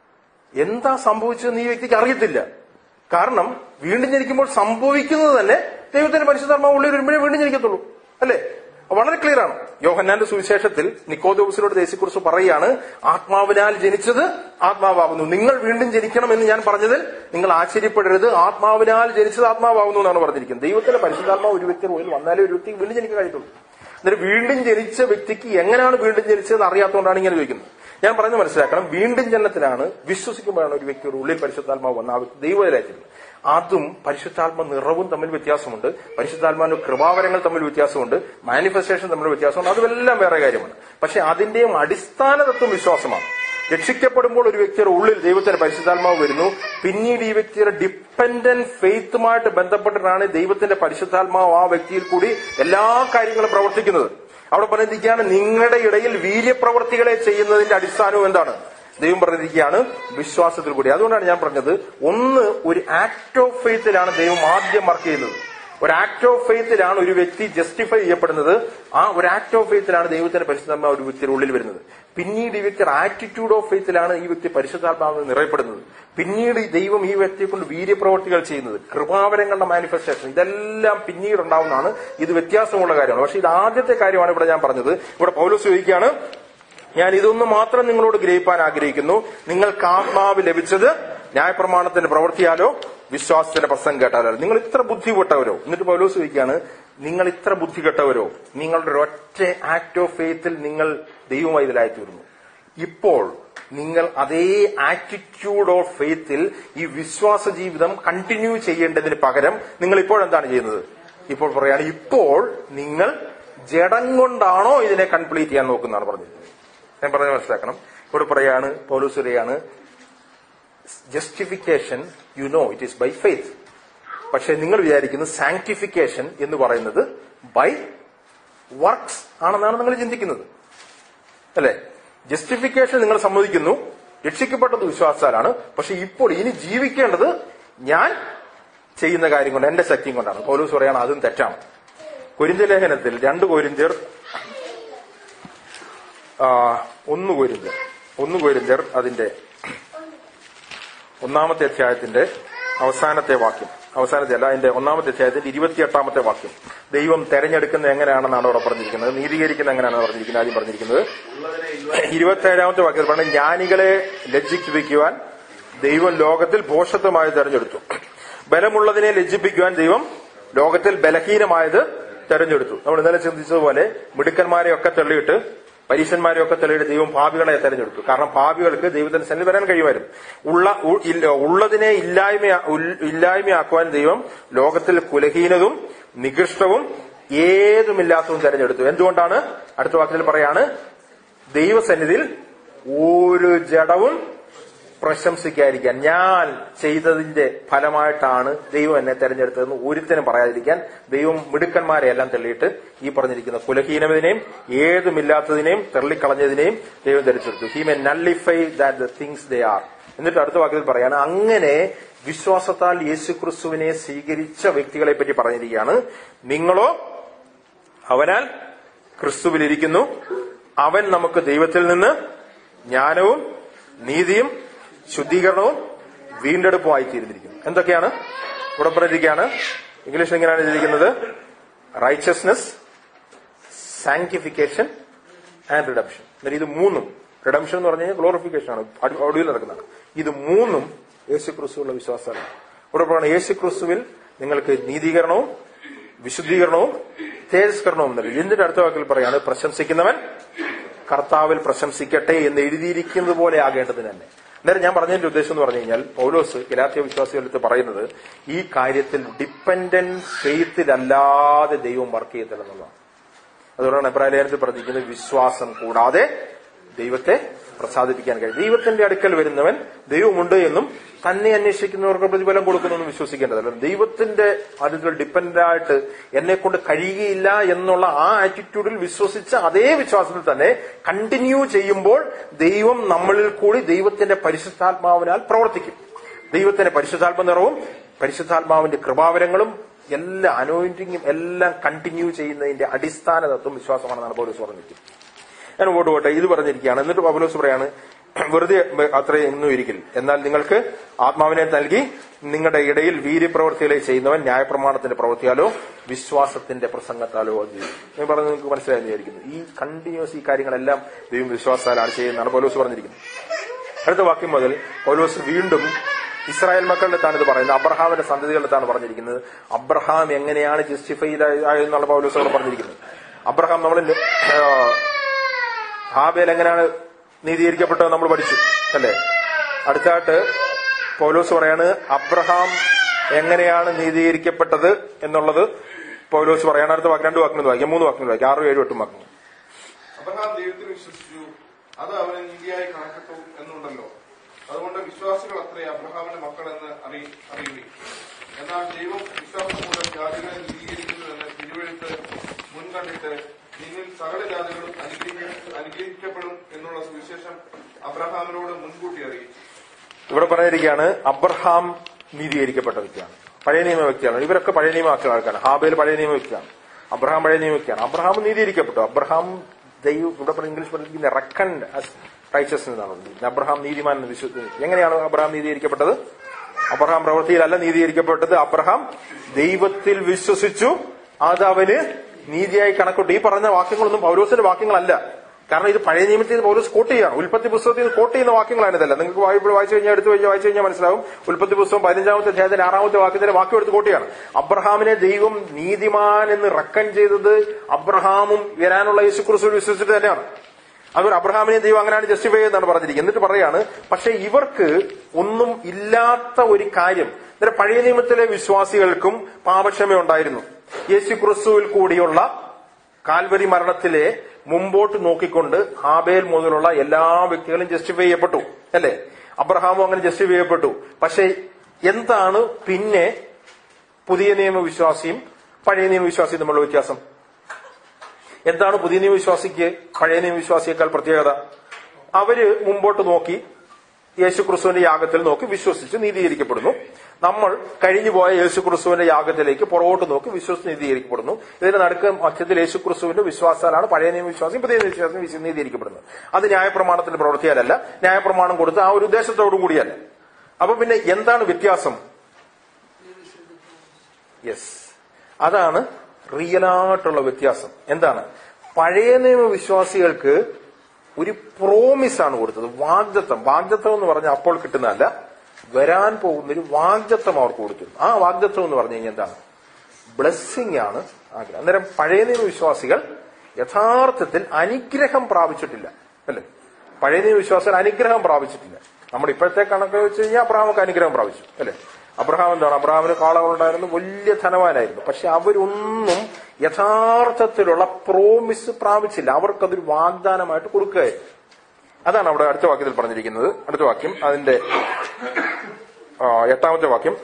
Speaker 2: എന്താ സംഭവിച്ചതെന്ന് ഈ വ്യക്തിക്ക് അറിയത്തില്ല കാരണം വീണ്ടും ജനിക്കുമ്പോൾ സംഭവിക്കുന്നത് തന്നെ ദൈവത്തിന്റെ പരിശുദ്ധാത്മാവ് ഉള്ളിൽ വരുമ്പോഴേ വീണ്ടും ജനിക്കത്തുള്ളൂ അല്ലേ വളരെ ക്ലിയർ ആണ് യോഹന്നാന്റെ സുവിശേഷത്തിൽ നിക്കോദോസിനോട് ദേശിക്കുറിച്ച് പറയുകയാണ് ആത്മാവിനാൽ ജനിച്ചത് ആത്മാവാകുന്നു നിങ്ങൾ വീണ്ടും ജനിക്കണം എന്ന് ഞാൻ പറഞ്ഞതിൽ നിങ്ങൾ ആശ്ചര്യപ്പെടരുത് ആത്മാവിനാൽ ജനിച്ചത് ആത്മാവാകുന്നു എന്നാണ് പറഞ്ഞിരിക്കുന്നത് ദൈവത്തിന്റെ പരിശുദ്ധാത്മാവ് ഒരു വ്യക്തിയുടെ ഉള്ളിൽ വന്നാലേ ഒരു വ്യക്തി വീണ്ടും ജനിക്കാൻ കഴിയത്തുള്ളൂ എന്നിട്ട് വീണ്ടും ജനിച്ച വ്യക്തിക്ക് എങ്ങനെയാണ് വീണ്ടും ജനിച്ചതെന്ന് അറിയാത്തതുകൊണ്ടാണ് ഇങ്ങനെ ചോദിക്കുന്നത് ഞാൻ പറഞ്ഞു മനസ്സിലാക്കണം വീണ്ടും ജനനത്തിലാണ് വിശ്വസിക്കുമ്പോഴാണ് ഒരു വ്യക്തിയുടെ ഉള്ളിൽ പരിശുദ്ധാത്മാവ് വന്ന ആ വ്യക്തി ദൈവത്തിലായിത്തീരുന്നത് അതും പരിശുദ്ധാത്മ നിറവും തമ്മിൽ വ്യത്യാസമുണ്ട് പരിശുദ്ധാത്മാവിന്റെ കൃപാവരങ്ങൾ തമ്മിൽ വ്യത്യാസമുണ്ട് മാനിഫെസ്റ്റേഷൻ തമ്മിൽ വ്യത്യാസമുണ്ട് അതുമെല്ലാം വേറെ കാര്യമാണ് പക്ഷെ അതിന്റെയും അടിസ്ഥാന തത്വം വിശ്വാസമാണ് രക്ഷിക്കപ്പെടുമ്പോൾ ഒരു വ്യക്തിയുടെ ഉള്ളിൽ ദൈവത്തിന്റെ പരിശുദ്ധാത്മാവ് വരുന്നു പിന്നീട് ഈ വ്യക്തിയുടെ ഡിപ്പെൻഡന്റ് ഫെയ്ത്തുമായിട്ട് ബന്ധപ്പെട്ടിട്ടാണ് ദൈവത്തിന്റെ പരിശുദ്ധാത്മാവ് ആ വ്യക്തിയിൽ കൂടി എല്ലാ കാര്യങ്ങളും പ്രവർത്തിക്കുന്നത് അവിടെ പറഞ്ഞിരിക്കുകയാണ് നിങ്ങളുടെ ഇടയിൽ വീര്യപ്രവർത്തികളെ ചെയ്യുന്നതിന്റെ അടിസ്ഥാനവും എന്താണ് ദൈവം പറഞ്ഞിരിക്കുകയാണ് വിശ്വാസത്തിൽ കൂടി അതുകൊണ്ടാണ് ഞാൻ പറഞ്ഞത് ഒന്ന് ഒരു ആക്ട് ഓഫ് ഫെയ്ത്തിലാണ് ദൈവം ആദ്യം വർക്ക് ചെയ്യുന്നത് ഒരു ആക്ട് ഓഫ് ഫെയ്ത്തിലാണ് ഒരു വ്യക്തി ജസ്റ്റിഫൈ ചെയ്യപ്പെടുന്നത് ആ ഒരു ആക്ട് ഓഫ് ഫെയ്ത്തിലാണ് ദൈവത്തിന്റെ പരിശുദ്ധാത്മാവ് ഒരു വ്യക്തിയുടെ ഉള്ളിൽ വരുന്നത് പിന്നീട് ഈ വ്യക്തിയുടെ ആറ്റിറ്റ്യൂഡ് ഓഫ് ഫെയ്ത്തിലാണ് ഈ വ്യക്തി പരിശുദ്ധാത്മാവ് നിറയപ്പെടുന്നത് പിന്നീട് ഈ ദൈവം ഈ വ്യക്തിയെ കൊണ്ട് വീര്യപ്രവർത്തികൾ ചെയ്യുന്നത് കൃപാവരങ്ങളുടെ മാനിഫെസ്റ്റേഷൻ ഇതെല്ലാം പിന്നീട് ഉണ്ടാവുന്നതാണ് ഇത് വ്യത്യാസമുള്ള കാര്യമാണ് പക്ഷേ ഇത് ആദ്യത്തെ കാര്യമാണ് ഇവിടെ ഞാൻ പറഞ്ഞത് ഇവിടെ പൗലോസ് ചോദിക്കുകയാണ് ഞാൻ ഇതൊന്നും മാത്രം നിങ്ങളോട് ഗ്രഹിപ്പാൻ ആഗ്രഹിക്കുന്നു നിങ്ങൾക്ക് ആത്മാവ് ലഭിച്ചത് ന്യായപ്രമാണത്തിന്റെ പ്രവൃത്തിയാലോ വിശ്വാസത്തിന്റെ പ്രസംഗം കേട്ടാലോ നിങ്ങൾ ഇത്ര ബുദ്ധിപ്പെട്ടവരോ എന്നിട്ട് പൗലോസ് ചോദിക്കുകയാണ് നിങ്ങൾ ഇത്ര ബുദ്ധി കെട്ടവരോ നിങ്ങളുടെ ഒരൊറ്റ ആക്ട് ഓഫ് ഫെയ്ത്തിൽ നിങ്ങൾ ദൈവമായി ഇതിലായിത്തീർന്നു ഇപ്പോൾ നിങ്ങൾ അതേ ആറ്റിറ്റ്യൂഡ് ഓഫ് ഫെയ്ത്തിൽ ഈ വിശ്വാസ ജീവിതം കണ്ടിന്യൂ ചെയ്യേണ്ടതിന് പകരം നിങ്ങൾ ഇപ്പോൾ എന്താണ് ചെയ്യുന്നത് ഇപ്പോൾ പറയാണ് ഇപ്പോൾ നിങ്ങൾ ജഡം കൊണ്ടാണോ ഇതിനെ കംപ്ലീറ്റ് ചെയ്യാൻ നോക്കുന്നതാണ് പറഞ്ഞത് ഞാൻ പറഞ്ഞത് മനസ്സിലാക്കണം ഇവിടെ പറയാണ് പൗലൂസ് പറയാണ് justification you know it is by faith പക്ഷെ നിങ്ങൾ വിചാരിക്കുന്നത് സാങ്ക്ടിഫിക്കേഷൻ എന്ന് പറയുന്നത് ബൈ വർക്ക്സ് ആണെന്നാണ് നിങ്ങൾ ചിന്തിക്കുന്നത് അല്ലെ ജസ്റ്റിഫിക്കേഷൻ നിങ്ങൾ സമ്മതിക്കുന്നു രക്ഷിക്കപ്പെട്ടത് വിശ്വാസാലാണ് പക്ഷെ ഇപ്പോൾ ഇനി ജീവിക്കേണ്ടത് ഞാൻ ചെയ്യുന്ന കാര്യം കൊണ്ട് എന്റെ ശക്തിയും കൊണ്ടാണ് പൗലൂസ് പറയാണ് അതും തെറ്റാണ് കൊരിന്ത ലേഖനത്തിൽ രണ്ട് കൊരിന്തിയർ ആ, ഒന്ന് കൊരിന്തിയർ ഒന്ന് കൊരിന്തിയർ അതിന്റെ ഒന്നാമത്തെ അധ്യായത്തിന്റെ അവസാനത്തെ വാക്യം അവസാനത്തെ അല്ല അതിന്റെ ഒന്നാമത്തെ അധ്യായത്തിന്റെ ഇരുപത്തിയെട്ടാമത്തെ വാക്യം ദൈവം തെരഞ്ഞെടുക്കുന്നത് എങ്ങനെയാണെന്നാണ് അവിടെ പറഞ്ഞിരിക്കുന്നത് നീതീകരിക്കുന്നത് എങ്ങനെയാണെന്ന് പറഞ്ഞിരിക്കുന്നത് ആദ്യം പറഞ്ഞിരിക്കുന്നത് ഇരുപത്തി ഏഴാമത്തെ വാക്യത്തിൽ പറഞ്ഞ ജ്ഞാനികളെ ലജ്ജിപ്പിക്കുവാൻ ദൈവം ലോകത്തിൽ ഭോഷത്വമായി തെരഞ്ഞെടുത്തു ബലമുള്ളതിനെ ലജ്ജിപ്പിക്കുവാൻ ദൈവം ലോകത്തിൽ ബലഹീനമായത് തെരഞ്ഞെടുത്തു നമ്മൾ ഇന്നലെ ചിന്തിച്ചതുപോലെ മിടുക്കന്മാരെയൊക്കെ തള്ളിയിട്ട് പരീശന്മാരെയൊക്കെ തള്ളിയിട്ട് ദൈവം ഭാവികളെ തെരഞ്ഞെടുത്തു കാരണം ഭാവികൾക്ക് ദൈവത്തിന്റെ സന്നിധി വരാൻ കഴിയുമായിരുന്നു ഉള്ള ഉ- ഇല്ല- ഉള്ളതിനെ ഇല്ലായ്മ ഉൽ- ഇല്ലായ്മയാക്കുവാൻ ദൈവം ലോകത്തിൽ കുലഹീനതും നികൃഷ്ടവും ഏതുമില്ലാത്തതും തെരഞ്ഞെടുത്തു എന്തുകൊണ്ടാണ് അടുത്ത വാക്യത്തിൽ പറയാണ് ദൈവസന്നിധിയിൽ ഒരു ജഡവും പ്രശംസിക്കാതിരിക്കാൻ ഞാൻ ചെയ്തതിന്റെ ഫലമായിട്ടാണ് ദൈവം എന്നെ തെരഞ്ഞെടുത്തതെന്ന് ഒരുത്തനും പറയാതിരിക്കാൻ ദൈവം മിടുക്കന്മാരെ എല്ലാം തള്ളിയിട്ട് ഈ പറഞ്ഞിരിക്കുന്ന കുലഹീനതിനെയും ഏതുമില്ലാത്തതിനെയും തള്ളിക്കളഞ്ഞതിനെയും ദൈവം ധരിച്ചെടുത്തു he may nullify that the things they are എന്നിട്ട് അടുത്ത വാക്യത്തിൽ പറയാണ് അങ്ങനെ വിശ്വാസത്താൽ യേശുക്രിസ്തുവിനെ സ്വീകരിച്ച വ്യക്തികളെ പറ്റി പറഞ്ഞിരിക്കുകയാണ് നിങ്ങളോ അവനാൽ ക്രിസ്തുവിലിരിക്കുന്നു അവൻ നമുക്ക് ദൈവത്തിൽ നിന്ന് ജ്ഞാനവും നീതിയും ശുദ്ധീകരണവും വീണ്ടെടുപ്പുമായി തീർന്നിരിക്കുന്നു എന്തൊക്കെയാണ് ഇവിടെ പറഞ്ഞിരിക്കുകയാണ് ഇംഗ്ലീഷ് എങ്ങനെയാണ് എഴുതിയിരിക്കുന്നത് റൈച്ചസ്നെസ് സാങ്ക്ടിഫിക്കേഷൻ ആൻഡ് റിഡംഷൻ എന്നാൽ ഇത് മൂന്നും റിഡംഷൻ എന്ന് പറഞ്ഞു കഴിഞ്ഞാൽ ഗ്ലോറിഫിക്കേഷൻ ആണ് ഒടുവിൽ നടക്കുന്നത് ഇത് മൂന്നും യേശു ക്രിസ്തുവുള്ള വിശ്വാസമാണ് ഇവിടെ പറയുന്നത് യേശു ക്രിസ്തുവിൽ നിങ്ങൾക്ക് നീതീകരണവും വിശുദ്ധീകരണവും തേജസ്കരണവും നൽകി ഇതിന്റെ അടുത്ത വാക്കിൽ പറയാണ് പ്രശംസിക്കുന്നവൻ കർത്താവിൽ പ്രശംസിക്കട്ടെ എന്ന് എഴുതിയിരിക്കുന്നത് പോലെ ആകേണ്ടതിന് തന്നെ അന്നേരം ഞാൻ പറഞ്ഞതിന്റെ ഉദ്ദേശം എന്ന് പറഞ്ഞു കഴിഞ്ഞാൽ പൗലോസ് ഗലാത്യ വിശ്വാസികളടുത്ത് പറയുന്നത് ഈ കാര്യത്തിൽ ഡിപ്പെൻഡന്റ് ഫെയ്ത്തിലല്ലാതെ ദൈവം വർക്ക് ചെയ്യത്തില്ലെന്നുള്ളതാണ് അതുകൊണ്ടാണ് എബ്രാഹിലേഖനത്തിൽ പറഞ്ഞിരിക്കുന്നത് വിശ്വാസം കൂടാതെ ദൈവത്തെ പ്രസാദിപ്പിക്കാൻ കഴിയും ദൈവത്തിന്റെ അടുക്കൽ വരുന്നവൻ ദൈവമുണ്ട് എന്നും തന്നെ അന്വേഷിക്കുന്നവർക്ക് പ്രതിഫലം കൊടുക്കുന്നെന്നും വിശ്വസിക്കേണ്ടതല്ല ദൈവത്തിന്റെ അടുക്കൽ ഡിപ്പെൻഡ് ആയിട്ട് എന്നെ കൊണ്ട് കഴിയുകയില്ല എന്നുള്ള ആ ആറ്റിറ്റ്യൂഡിൽ വിശ്വസിച്ച അതേ വിശ്വാസത്തിൽ തന്നെ കണ്ടിന്യൂ ചെയ്യുമ്പോൾ ദൈവം നമ്മളിൽ കൂടി ദൈവത്തിന്റെ പരിശുദ്ധാത്മാവിനാൽ പ്രവർത്തിക്കും ദൈവത്തിന്റെ പരിശുദ്ധാത്മ നിറവും പരിശുദ്ധാത്മാവിന്റെ കൃപാവരങ്ങളും എല്ലാ അനോയിന്റിങ്ങും എല്ലാം കണ്ടിന്യൂ ചെയ്യുന്നതിന്റെ അടിസ്ഥാന തത്വം വിശ്വാസമാണെന്നാണ് പൗലോസ് പറഞ്ഞിരിക്കുന്നത് ഞാൻ മുമ്പോട്ട് പോട്ടെ ഇത് പറഞ്ഞിരിക്കുകയാണ് എന്നിട്ട് പൗലോസ് പറയാണ് വെറുതെ അത്രയൊന്നും ഇരിക്കില്ല എന്നാൽ നിങ്ങൾക്ക് ആത്മാവിനെ നൽകി നിങ്ങളുടെ ഇടയിൽ വീര്യപ്രവർത്തികളെ ചെയ്യുന്നവൻ ന്യായപ്രമാണത്തിന്റെ പ്രവൃത്തിയാലോ വിശ്വാസത്തിന്റെ പ്രസംഗത്താലോ അത് ചെയ്യും ഞാൻ പറഞ്ഞത് നിങ്ങൾക്ക് മനസ്സിലായെന്ന് വിചാരിക്കുന്നു ഈ കണ്ടിന്യൂസ് ഈ കാര്യങ്ങളെല്ലാം ദൈവം വിശ്വാസത്താലാണ് ചെയ്യുന്നതാണ് പൗലോസ് പറഞ്ഞിരിക്കുന്നത് അടുത്ത വാക്യം മുതൽ പൗലോസ് വീണ്ടും ഇസ്രായേൽ മക്കളുടെ താണ് ഇത് പറയുന്നത് അബ്രഹാമിന്റെ സന്തതികളുടെ താണ് പറഞ്ഞിരിക്കുന്നത് അബ്രഹാം എങ്ങനെയാണ് ജസ്റ്റിഫൈഡ് ആയെന്നുള്ള പൗലോസ് അവിടെ പറഞ്ഞിരിക്കുന്നത് അബ്രഹാം നമ്മൾ ഹാബേൽ എങ്ങനെയാണ് നീതീകരിക്കപ്പെട്ടത് നമ്മൾ പഠിച്ചു അല്ലേ അടുത്തായിട്ട് പൗലോസ് പറയാണ് അബ്രഹാം എങ്ങനെയാണ് നീതീകരിക്കപ്പെട്ടത് എന്നുള്ളത് പൗലോസ് പറയാണ് അടുത്ത വാക്ക് രണ്ട് വാക്കിന് വായിക്കാം മൂന്ന് വാക്കിന് വായിക്കാം ആറും ഏഴും എട്ടും വാക്കിന്
Speaker 3: അബ്രഹാം ദൈവത്തിൽ വിശ്വസിച്ചു അത് അവന് നീതിയായി കണക്കിട്ടു എന്നുണ്ടല്ലോ അതുകൊണ്ട് വിശ്വാസികൾ അത്രേ അബ്രഹാമിന്റെ മക്കളെന്ന് അറിയി അറിയുകയും എന്നാൽ ദൈവം വിശ്വാസം മൂലം ജാതികളെ നീതീകരിക്കുന്നുവെന്ന് തിരുവഴുത്ത് മുൻകണ്ടിട്ട് നിന്നിൽ സകല ജാതികളും അനുഗ്രഹിക്ക- അനുഗ്രഹിക്കപ്പെടും എന്നുള്ള സുവിശേഷം അബ്രഹാമിനോട് മുൻകൂട്ടി അറിയിച്ചു
Speaker 2: ഇവിടെ പറഞ്ഞിരിക്കുകയാണ് അബ്രഹാം നീതീകരിക്കപ്പെട്ട വ്യക്തിയാണ് പഴയ നിയമ വ്യക്തിയാണ് ഇവരൊക്കെ പഴയ നിയമ ആൾക്കാരാണ് ഹാബേൽ പഴയ നിയമ വ്യക്തിയാണ് അബ്രഹാം പഴയ നിയമ വ്യക്തിയാണ് അബ്രഹാം നീതീകരിക്കപ്പെട്ടു അബ്രഹാം ദൈവം ഇവിടെ പറഞ്ഞ ഇംഗ്ലീഷ് പറഞ്ഞിരിക്കുന്ന റെക്കൻഡ് റൈച്ചസ് എന്നാണ് പറഞ്ഞിരിക്കുന്നത്. അബ്രഹാം നീതിമാൻ എന്ന് വിശ്വസിക്കുന്നു എങ്ങനെയാണ് അബ്രഹാം നീതീകരിക്കപ്പെട്ടത് അബ്രഹാം പ്രവൃത്തിയിലല്ല നീതീകരിക്കപ്പെട്ടത് അബ്രഹാം ദൈവത്തിൽ വിശ്വസിച്ചു അത് അവന് നീതിയായി കണക്കിട്ടു ഈ പറഞ്ഞ വാക്യങ്ങളൊന്നും പൗരോസിന്റെ വാക്യങ്ങളല്ല കാരണം ഇത് പഴയ നിയമത്തിൽ നിന്ന് പൗലോസ് കോട്ട് ചെയ്യാണ് ഉൽപ്പത്തി പുസ്തകത്തിൽ നിന്ന് കോട്ട് ചെയ്യുന്ന വാക്യങ്ങളാണ് ഇതല്ല നിങ്ങൾക്ക് വായ്പ വായിച്ചു കഴിഞ്ഞാൽ എടുത്ത് കഴിഞ്ഞാൽ വായിച്ചു കഴിഞ്ഞാൽ മനസ്സിലാവും ഉൽപ്പത്തി പുസ്തകം പതിനഞ്ചാമത്തെ അധ്യായത്തിന്റെ ആറാമത്തെ വാക്യത്തിന്റെ വാക്യം എടുത്ത് കോട്ട് ചെയ്യാണ് അബ്രഹാമിനെ ദൈവം നീതിമാൻ എന്ന് റക്കൻ ചെയ്തത് അബ്രഹാമും വരാനുള്ള യേശുക്രിസ്തു വിശ്വസിച്ചിട്ട് തന്നെയാണ് അതുകൊണ്ട് അബ്രഹാമിനെ ദൈവം അങ്ങനെയാണ് ജസ്റ്റിഫൈ ചെയ്യുന്നതാണ് പറഞ്ഞിരിക്കുന്നത് എന്നിട്ട് പറയാണ് പക്ഷെ ഇവർക്ക് ഒന്നും ഇല്ലാത്ത ഒരു കാര്യം അന്നേരം പഴയ നിയമത്തിലെ വിശ്വാസികൾക്കും പാപക്ഷമ ഉണ്ടായിരുന്നു യേശു ക്രിസ്തുവിൽ കൂടിയുള്ള കാൽവരി മരണത്തിലെ മുമ്പോട്ട് നോക്കിക്കൊണ്ട് ഹാബേൽ മുതലുള്ള എല്ലാ വ്യക്തികളും ജസ്റ്റിഫൈ ചെയ്യപ്പെട്ടു അല്ലേ അബ്രഹാമും അങ്ങനെ ജസ്റ്റിഫൈ ചെയ്യപ്പെട്ടു പക്ഷെ എന്താണ് പിന്നെ പുതിയ നിയമവിശ്വാസിയും പഴയ നിയമവിശ്വാസിയും തമ്മിലുള്ള വ്യത്യാസം എന്താണ് പുതിയ നിയമവിശ്വാസിക്ക് പഴയ നിയമവിശ്വാസിയേക്കാൾ പ്രത്യേകത അവര് മുമ്പോട്ട് നോക്കി യേശു ക്രിസ്തുവിന്റെ യാഗത്തിൽ നോക്കി വിശ്വസിച്ച് നീതീകരിക്കപ്പെടുന്നു നമ്മൾ കഴിഞ്ഞുപോയ യേശു ക്രിസ്തുവിന്റെ യാഗത്തിലേക്ക് പുറകോട്ട് നോക്കി വിശ്വസിച്ച് നീതീകരിക്കപ്പെടുന്നു ഇതിന് നടുക്ക് മധ്യത്തിൽ യേശു ക്രിസ്തുവിന്റെ വിശ്വാസാലാണ് പഴയ നിയമവിശ്വാസം പുതിയ നിയമവിശ്വാസം വിശ്വ- നീതീകരിക്കപ്പെടുന്നത് അത് ന്യായപ്രമാണത്തിന്റെ പ്രവൃത്തിയാലല്ല ന്യായപ്രമാണം കൊടുത്ത് ആ ഒരു ഉദ്ദേശത്തോടു കൂടിയല്ല അപ്പൊ പിന്നെ എന്താണ് വ്യത്യാസം യെസ് അതാണ് റിയലായിട്ടുള്ള വ്യത്യാസം എന്താണ് പഴയ നിയമ വിശ്വാസികൾക്ക് ഒരു പ്രോമിസ് ആണ് കൊടുത്തത് വാഗ്ദത്തം വാഗ്ദത്തം എന്ന് പറഞ്ഞാൽ അപ്പോൾ കിട്ടുന്നതല്ല വരാൻ പോകുന്ന ഒരു വാഗ്ദത്തം അവർക്ക് കൊടുത്തു ആ വാഗ്ദത്തം എന്ന് പറഞ്ഞു കഴിഞ്ഞാൽ എന്താണ് ബ്ലെസ്സിങ് ആണ് ആഗ്രഹം അന്നേരം പഴയ നിയമ വിശ്വാസികൾ യഥാർത്ഥത്തിൽ അനുഗ്രഹം പ്രാപിച്ചിട്ടില്ല അല്ലേ പഴയ നിയമ വിശ്വാസികൾ അനുഗ്രഹം പ്രാപിച്ചിട്ടില്ല നമ്മുടെ ഇപ്പോഴത്തെ കണക്ക് വെച്ച് കഴിഞ്ഞാൽ അബ്രഹാമൊക്കെ അനുഗ്രഹം പ്രാപിച്ചു അല്ലേ അബ്രഹാം എന്താണ് അബ്രഹാമിന് കാളകളുണ്ടായിരുന്നു വലിയ ധനവാനായിരുന്നു പക്ഷെ അവരൊന്നും യഥാർത്ഥത്തിലുള്ള പ്രോമിസ് പ്രാപിച്ചില്ല അവർക്കതൊരു വാഗ്ദാനമായിട്ട് കൊടുക്കുകയായിരുന്നു അതാണ് അവിടെ അടുത്ത വാക്യത്തിൽ പറഞ്ഞിരിക്കുന്നത് അടുത്ത വാക്യം അതിന്റെ ആ, എട്ടാമത്തെ വാക്യം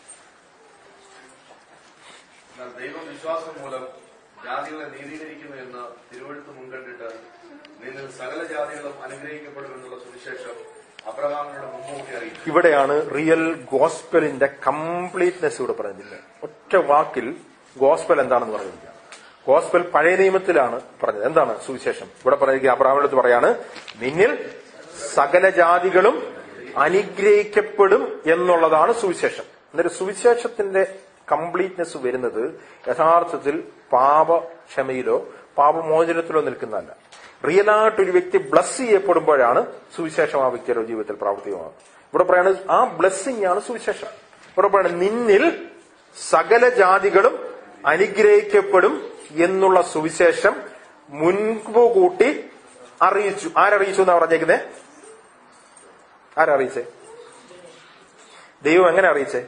Speaker 3: എന്നാൽ ദൈവം വിശ്വാസം മൂലം ജാതികളെ നീതീകരിക്കുന്നു എന്ന് തിരുവഴുത്ത് മുൻകണ്ടിട്ട് നിന്നിൽ സകല ജാതികളും അനുഗ്രഹിക്കപ്പെടുമെന്നുള്ള സുവിശേഷം അബ്രഹാമിനോട് മുൻകൂട്ടി അറിയിച്ചു
Speaker 2: ഇവിടെയാണ് റിയൽ ഗോസ്പലിന്റെ കംപ്ലീറ്റ്നെസ് ഇവിടെ പറഞ്ഞിരിക്കുന്നത് ഒറ്റ വാക്കിൽ ഗോസ്പൽ എന്താണെന്ന് പറഞ്ഞിരിക്കുക ഗോസ്പൽ പഴയ നിയമത്തിലാണ് പറഞ്ഞത് എന്താണ് സുവിശേഷം ഇവിടെ പറഞ്ഞിരിക്കുക അബ്രാഹിമിനടുത്ത് പറയാണ് നിന്നിൽ സകല ജാതികളും അനുഗ്രഹിക്കപ്പെടും എന്നുള്ളതാണ് സുവിശേഷം എന്നിട്ട് സുവിശേഷത്തിന്റെ കംപ്ലീറ്റ്നെസ് വരുന്നത് യഥാർത്ഥത്തിൽ പാപക്ഷമയിലോ പാപമോചനത്തിലോ നിൽക്കുന്നതല്ല റിയലായിട്ട് ഒരു വ്യക്തി ബ്ലസ് ചെയ്യപ്പെടുമ്പോഴാണ് സുവിശേഷം ആ വ്യക്തിയുടെ ജീവിതത്തിൽ പ്രാവർത്തികമാകുന്നത് ഇവിടെ പറയുന്നത് ആ ബ്ലെസ്സിംഗ് ആണ് സുവിശേഷം ഇവിടെ പറയുന്നത് നിന്നിൽ സകല ജാതികളും അനുഗ്രഹിക്കപ്പെടും എന്നുള്ള സുവിശേഷം മുൻപ് കൂട്ടി അറിയിച്ചു ആരറിയിച്ചു എന്നാ പറഞ്ഞേക്കുന്നേ ആരറിയിച്ചേ ദൈവം എങ്ങനെ അറിയിച്ചേ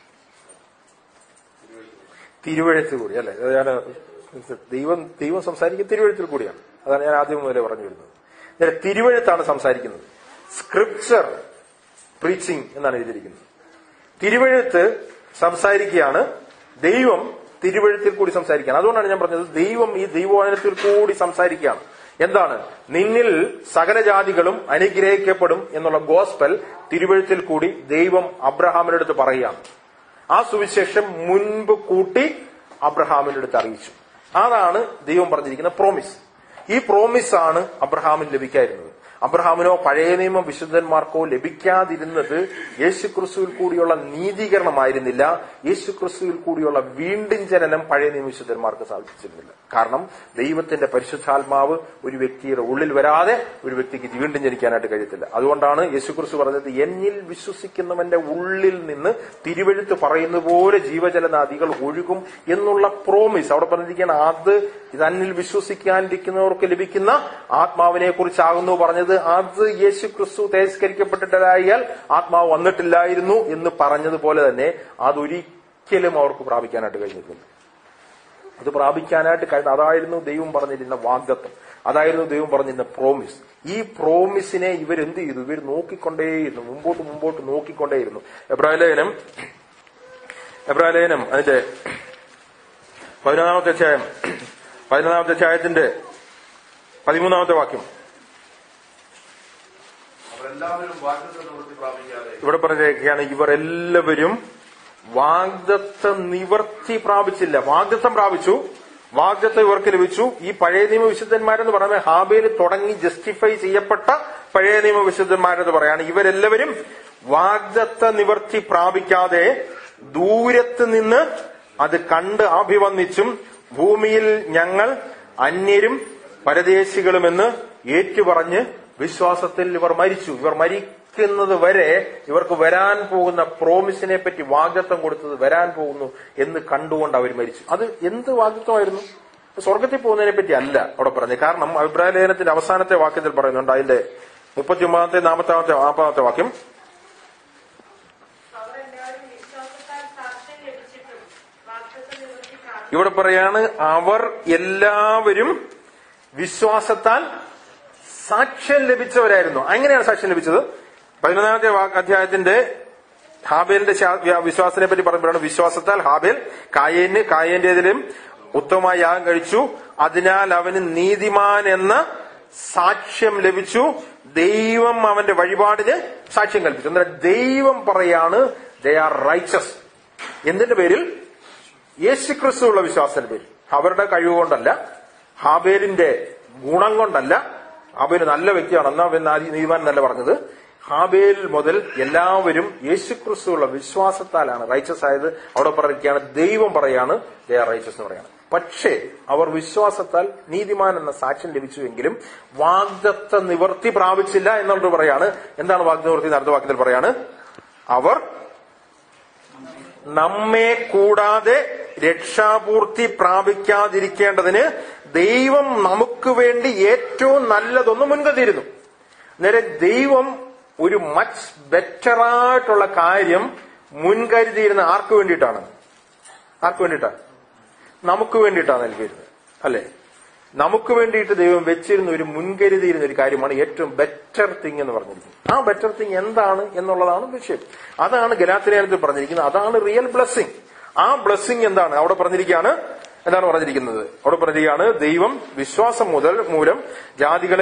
Speaker 2: തിരുവഴുത്തിൽ കൂടി അല്ലെ അത് ഞാൻ ദൈവം ദൈവം സംസാരിക്കുന്ന തിരുവഴുത്തിൽ കൂടിയാണ് അതാണ് ഞാൻ ആദ്യം മുതലേ പറഞ്ഞു വരുന്നത് നേരെ തിരുവഴുത്താണ് സംസാരിക്കുന്നത് സ്ക്രിപ്ചർ പ്രീച്ചിങ് എന്നാണ് എഴുതിയിരിക്കുന്നത് തിരുവഴുത്ത് സംസാരിക്കുകയാണ് ദൈവം തിരുവഴുത്തിൽ കൂടി സംസാരിക്കുകയാണ് അതുകൊണ്ടാണ് ഞാൻ പറഞ്ഞത് ദൈവം ഈ ദൈവവചനത്തിൽ കൂടി സംസാരിക്കുകയാണ് എന്താണ് നിന്നിൽ സകല ജാതികളും അനുഗ്രഹിക്കപ്പെടും എന്നുള്ള ഗോസ്പൽ തിരുവഴുത്തിൽ കൂടി ദൈവം അബ്രഹാമിന്റെ അടുത്ത് പറയുകയാണ് ആ സുവിശേഷം മുൻപ് കൂട്ടി അബ്രഹാമിന്റെ അടുത്ത് അറിയിച്ചു അതാണ് ദൈവം പറഞ്ഞിരിക്കുന്ന പ്രോമിസ് ഈ പ്രോമിസ് ആണ് അബ്രഹാമിന് ലഭിക്കായിരുന്നത് അബ്രഹാമിനോ പഴയ നിയമ വിശുദ്ധന്മാർക്കോ ലഭിക്കാതിരുന്നത് യേശുക്രിസ്തുവിൽ കൂടിയുള്ള നീതീകരണമായിരുന്നില്ല യേശുക്രിസ്തുവിൽ കൂടിയുള്ള വീണ്ടും ജനനം പഴയ നിയമ വിശുദ്ധന്മാർക്ക് സാധിച്ചിരുന്നില്ല കാരണം ദൈവത്തിന്റെ പരിശുദ്ധാത്മാവ് ഒരു വ്യക്തിയുടെ ഉള്ളിൽ വരാതെ ഒരു വ്യക്തിക്ക് വീണ്ടും ജനിക്കാനായിട്ട് കഴിയത്തില്ല അതുകൊണ്ടാണ് യേശുക്രിസ്തു പറഞ്ഞത് എന്നിൽ വിശ്വസിക്കുന്നവന്റെ ഉള്ളിൽ നിന്ന് തിരുവഴുത്ത് പറയുന്ന പോലെ ജീവജല നദികൾ ഒഴുകും എന്നുള്ള പ്രോമിസ് അവിടെ പറഞ്ഞിരിക്കുകയാണ് അത് തന്നിൽ വിശ്വസിക്കാനിരിക്കുന്നവർക്ക് ലഭിക്കുന്ന ആത്മാവിനെ കുറിച്ചാകുന്നു പറഞ്ഞത് അത് യേശു ക്രിസ്തു തേജസ്കരിക്കപ്പെട്ടിട്ടായാൽ ആത്മാവ് വന്നിട്ടില്ലായിരുന്നു എന്ന് പറഞ്ഞതുപോലെ തന്നെ അതൊരിക്കലും അവർക്ക് പ്രാപിക്കാനായിട്ട് കഴിഞ്ഞിട്ടില്ല അത് പ്രാപിക്കാനായിട്ട് കഴിഞ്ഞ അതായിരുന്നു ദൈവം പറഞ്ഞിരുന്ന വാഗ്ദത്വം അതായിരുന്നു ദൈവം പറഞ്ഞിരുന്ന പ്രോമിസ് ഈ പ്രോമിസിനെ ഇവരെന്ത് ചെയ്തു ഇവർ നോക്കിക്കൊണ്ടേയിരുന്നു മുമ്പോട്ട് മുമ്പോട്ട് നോക്കിക്കൊണ്ടേയിരുന്നു എബ്രാഹിലേനം എബ്രാഹിലേനം അതിന്റെ പതിനൊന്നാമത്തെ അധ്യായം പതിനൊന്നാമത്തെ അധ്യായത്തിന്റെ പതിമൂന്നാമത്തെ വാക്യം
Speaker 3: അവരെല്ലാവരും വാഗ്ദത്ത നിവൃത്തി പ്രാപിക്കാതെ
Speaker 2: ഇവിടെ പറഞ്ഞിരിക്കുകയാണ് ഇവർ എല്ലാവരും വാഗ്ദത്ത നിവർത്തി പ്രാപിച്ചില്ല വാഗ്ദത്തം പ്രാപിച്ചു വാഗ്ദത്തം ഇവർക്ക് ലഭിച്ചു ഈ പഴയ നിയമ വിശുദ്ധന്മാരെന്ന് പറയുന്നത് ഹാബേൽ തുടങ്ങി ജസ്റ്റിഫൈ ചെയ്യപ്പെട്ട പഴയ നിയമ വിശുദ്ധന്മാരെന്ന് പറയാണ് ഇവരെല്ലാവരും വാഗ്ദത്ത നിവർത്തി പ്രാപിക്കാതെ ദൂരത്ത് നിന്ന് അത് കണ്ട് അഭിവന്ദിച്ചും ഭൂമിയിൽ ഞങ്ങൾ അന്യരും പരദേശികളുമെന്ന് ഏറ്റുപറഞ്ഞ് വിശ്വാസത്തിൽ ഇവർ മരിച്ചു ഇവർ മരിക്കുന്നത് വരെ ഇവർക്ക് വരാൻ പോകുന്ന പ്രോമിസിനെ പറ്റി വാഗ്ദത്വം കൊടുത്തത് വരാൻ പോകുന്നു എന്ന് കണ്ടുകൊണ്ട് അവർ മരിച്ചു അത് എന്ത് വാഗ്ദത്വമായിരുന്നു സ്വർഗത്തിൽ പോകുന്നതിനെ പറ്റി അല്ല അവിടെ പറഞ്ഞത് കാരണം അഭിപ്രായ ലേഖനത്തിന്റെ അവസാനത്തെ വാക്യത്തിൽ പറയുന്നുണ്ട് അതിന്റെ മുപ്പത്തി ഒമ്പതാമത്തെ നാൽപ്പത്താമത്തെ നാൽപ്പതാമത്തെ വാക്യം
Speaker 4: അവരെല്ലാവരും വിശ്വാസത്താൽ സാക്ഷ്യം ലഭിച്ചിട്ടും വാഗ്ദത്ത നിവൃത്തി പ്രാപിച്ചു
Speaker 2: ഇവിടെ പറയാണ് അവർ എല്ലാവരും വിശ്വാസത്താൽ സാക്ഷ്യം ലഭിച്ചവരായിരുന്നു അങ്ങനെയാണ് സാക്ഷ്യം ലഭിച്ചത് പതിനൊന്നാമത്തെ വാ- അധ്യായത്തിന്റെ ഹാബേലിന്റെ ശാ- വ്യ- വിശ്വാസത്തിനെ പറ്റി പറയുമ്പോഴാണ് വിശ്വാസത്താൽ ഹാബേൽ കായേന് കായേന്റേതിലും ഉത്തമമായി യാഗം കഴിച്ചു അതിനാൽ അവന് നീതിമാൻ എന്ന സാക്ഷ്യം ലഭിച്ചു ദൈവം അവന്റെ വഴിപാടിന് സാക്ഷ്യം കൽപ്പിച്ചു എന്നാൽ ദൈവം പറയാണ് ദേ ആർ റൈച്ചസ് എന്തിന്റെ പേരിൽ യേശുക്രിസ്തുവുള്ള വിശ്വാസത്തിന്റെ പേരിൽ അവരുടെ കഴിവ് കൊണ്ടല്ല ഹാബേലിന്റെ ഗുണം കൊണ്ടല്ല ഹാബേൽ നല്ല വ്യക്തിയാണ് എന്നാ പിന്നെ ആദ്യം നീതിമാൻ എന്നല്ല പറഞ്ഞത് ഹാബേൽ മുതൽ എല്ലാവരും യേശുക്രിസ്തുവുള്ള വിശ്വാസത്താലാണ് റൈച്ചസ് ആയത് അവിടെ പറയുകയാണ് ദൈവം പറയാണ് ദേ ആർ റൈച്ചസ് എന്ന് പറയാണ് പക്ഷേ അവർ വിശ്വാസത്താൽ നീതിമാൻ എന്ന സാക്ഷ്യം ലഭിച്ചുവെങ്കിലും വാഗ്ദത്ത നിവർത്തി പ്രാപിച്ചില്ല എന്നുള്ളത് പറയാണ് എന്താണ് വാഗ്ദത്ത നിവർത്തി അടുത്ത വാക്യത്തിൽ പറയാണ് അവർ നമ്മെ കൂടാതെ രക്ഷാപൂർത്തി പ്രാപിക്കാതിരിക്കേണ്ടതിന് ദൈവം നമുക്ക് വേണ്ടി ഏറ്റവും നല്ലതൊന്ന് മുൻകരുതിയിരുന്നു നേരെ ദൈവം ഒരു മച്ച് ബെറ്ററായിട്ടുള്ള കാര്യം മുൻകരുതിയിരുന്ന ആർക്ക് വേണ്ടിയിട്ടാണ് ആർക്ക് വേണ്ടിയിട്ടാണ് നമുക്ക് വേണ്ടിയിട്ടാണ് നൽകിയിരുന്നത് അല്ലെ നമുക്ക് വേണ്ടിയിട്ട് ദൈവം വെച്ചിരുന്ന ഒരു മുൻകരുതിയിരുന്ന ഒരു കാര്യമാണ് ഏറ്റവും ബെറ്റർ തിങ് എന്ന് പറഞ്ഞിരിക്കുന്നത് ആ ബെറ്റർ തിങ് എന്താണ് എന്നുള്ളതാണ് വിഷയം അതാണ് ഗലാത്തിലേനത്തിൽ പറഞ്ഞിരിക്കുന്നത് അതാണ് റിയൽ ബ്ലെസ്സിങ് ആ ബ്ലെസ്സിങ് എന്താണ് അവിടെ പറഞ്ഞിരിക്കുകയാണ് എന്താണ് പറഞ്ഞിരിക്കുന്നത് അവിടെ പറഞ്ഞിരിക്കുകയാണ് ദൈവം വിശ്വാസം മുതൽ മൂലം ജാതികളെ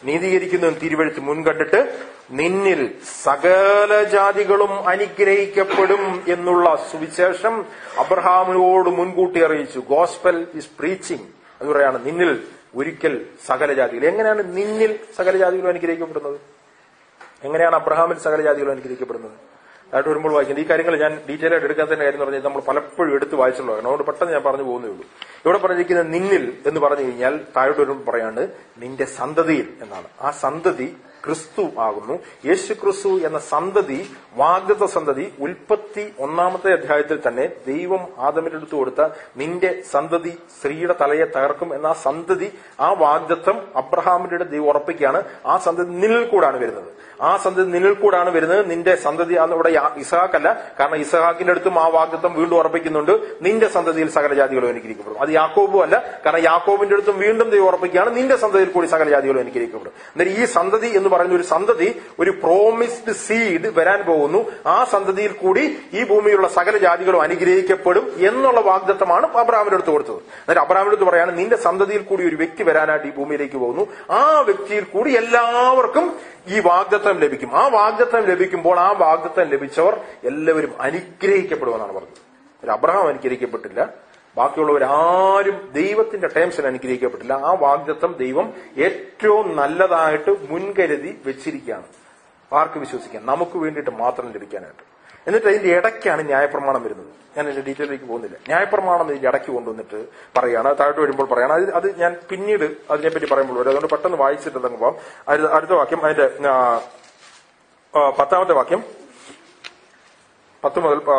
Speaker 2: നീതീകരിക്കുന്നതും തിരുവഴുത്ത് മുൻകണ്ടിട്ട് നിന്നിൽ സകല ജാതികളും അനുഗ്രഹിക്കപ്പെടും എന്നുള്ള സുവിശേഷം അബ്രഹാമിനോട് മുൻകൂട്ടി അറിയിച്ചു ഗോസ്പൽ ഇസ് പ്രീച്ചിങ് അത് പറയാണ് നിന്നിൽ ഒരിക്കൽ സകല ജാതികൾ എങ്ങനെയാണ് നിന്നിൽ സകല ജാതികളും അനുഗ്രഹിക്കപ്പെടുന്നത് എങ്ങനെയാണ് അബ്രഹാമിൽ സകല ജാതികളും അനുഗ്രഹിക്കപ്പെടുന്നത് താഴോട്ട് വരുമ്പോൾ വായിക്കുന്നത് ഈ കാര്യങ്ങൾ ഞാൻ ഡീറ്റെയിൽ ആയിട്ട് എടുക്കാത്തതിന്റെ കാര്യം എന്ന് പറഞ്ഞാൽ നമ്മൾ പലപ്പോഴും എടുത്ത് വായിച്ചുള്ളതാണ് അതുകൊണ്ട് പെട്ടെന്ന് ഞാൻ പറഞ്ഞു പോകുന്നേ ഉള്ളൂ ഇവിടെ പറഞ്ഞിരിക്കുന്ന നിന്നിൽ എന്ന് പറഞ്ഞു കഴിഞ്ഞാൽ താഴോട്ട് വരുമ്പോൾ പറയാണ് നിന്റെ സന്തതിയിൽ എന്നാണ് ആ സന്തതി ക്രിസ്തു ആകുന്നു യേശു ക്രിസ്തു എന്ന സന്തതി വാഗ്ദത്ത സന്തതി ഉൽപ്പത്തി ഒന്നാമത്തെ അധ്യായത്തിൽ തന്നെ ദൈവം ആദമിനെടുത്തു കൊടുത്ത നിന്റെ സന്തതി സ്ത്രീയുടെ തലയെ തകർക്കും എന്ന ആ സന്തതി ആ വാഗ്ദത്വം അബ്രഹാമിന്റെ ദൈവം ഉറപ്പിക്കുകയാണ് ആ സന്തതി നിന്നിൽ കൂടാണ് വരുന്നത് ആ സന്തതി നിന്നിൽ കൂടാണ് വരുന്നത് നിന്റെ സന്തതി അന്ന് ഇവിടെ യാ- ഇസഹാക്കല്ല കാരണം ഇസഹാക്കിന്റെ അടുത്തും ആ വാഗ്ദത്വം വീണ്ടും ഉറപ്പിക്കുന്നുണ്ട് നിന്റെ സന്തതിയിൽ സകല ജാതികളും അനുഗ്രഹിക്കപ്പെടും അത് യാക്കോബും അല്ല കാരണം യാക്കോബിന്റെ അടുത്തും വീണ്ടും ദൈവം ഉറപ്പിക്കുകയാണ് നിന്റെ സന്തതിയിൽ കൂടി സകല ജാതികളും അനുഗ്രഹിക്കപ്പെടും എന്നാൽ ഈ സന്തതി എന്ന് പറയുന്ന ഒരു സന്തതി ഒരു പ്രോമിസ്ഡ് സീഡ് വരാൻ പോകുന്നു ആ സന്തതിയിൽ കൂടി ഈ ഭൂമിയിലുള്ള സകല ജാതികളും അനുഗ്രഹിക്കപ്പെടും എന്നുള്ള വാഗ്ദത്തമാണ് അബ്രാമിന്റെ അടുത്ത് കൊടുത്തത് എന്നിട്ട് അബ്രാമിന്റെ അടുത്ത് പറയാണ് നിന്റെ സന്തതിയിൽ കൂടി ഒരു വ്യക്തി വരാനായിട്ട് ഈ ഭൂമിയിലേക്ക് പോകുന്നു ആ വ്യക്തിയിൽ കൂടി എല്ലാവർക്കും ഈ വാഗ്ദത്തം ലഭിക്കും ആ വാഗ്ദത്തം ലഭിക്കുമ്പോൾ ആ വാഗ്ദത്തം ലഭിച്ചവർ എല്ലാവരും അനുഗ്രഹിക്കപ്പെടുമെന്നാണ് പറഞ്ഞത് ഒരു അബ്രഹാം അനുഗ്രഹിക്കപ്പെട്ടില്ല ബാക്കിയുള്ളവർ ആരും ദൈവത്തിന്റെ ടേംസിൽ അനുഗ്രഹിക്കപ്പെട്ടില്ല ആ വാഗ്ദത്തം ദൈവം ഏറ്റവും നല്ലതായിട്ട് മുൻകരുതി വെച്ചിരിക്കുകയാണ് ആർക്ക് വിശ്വസിക്കാം നമുക്ക് വേണ്ടിയിട്ട് മാത്രം ലഭിക്കാനായിട്ട് എന്നിട്ട് അതിന്റെ ഇടയ്ക്കാണ് ന്യായപ്രമാണം വരുന്നത് ഞാൻ അതിന്റെ ഡീറ്റെയിലേക്ക് പോകുന്നില്ല ന്യായപ്രമാണം ഇതിന്റെ ഇടയ്ക്ക് കൊണ്ടുവന്നിട്ട് പറയാണ് താഴോട്ട് വരുമ്പോൾ പറയാണ് അത് അത് ഞാൻ പിന്നീട് അതിനെപ്പറ്റി പറയുമ്പോൾ വരും അതുകൊണ്ട് പെട്ടെന്ന് വായിച്ചിട്ട് അങ്ങ് പോവാം അടുത്ത- അടുത്ത വാക്യം അതിന്റെ ആ, ആ, പത്താമത്തെ വാക്യം പത്ത് മുതൽ ആ,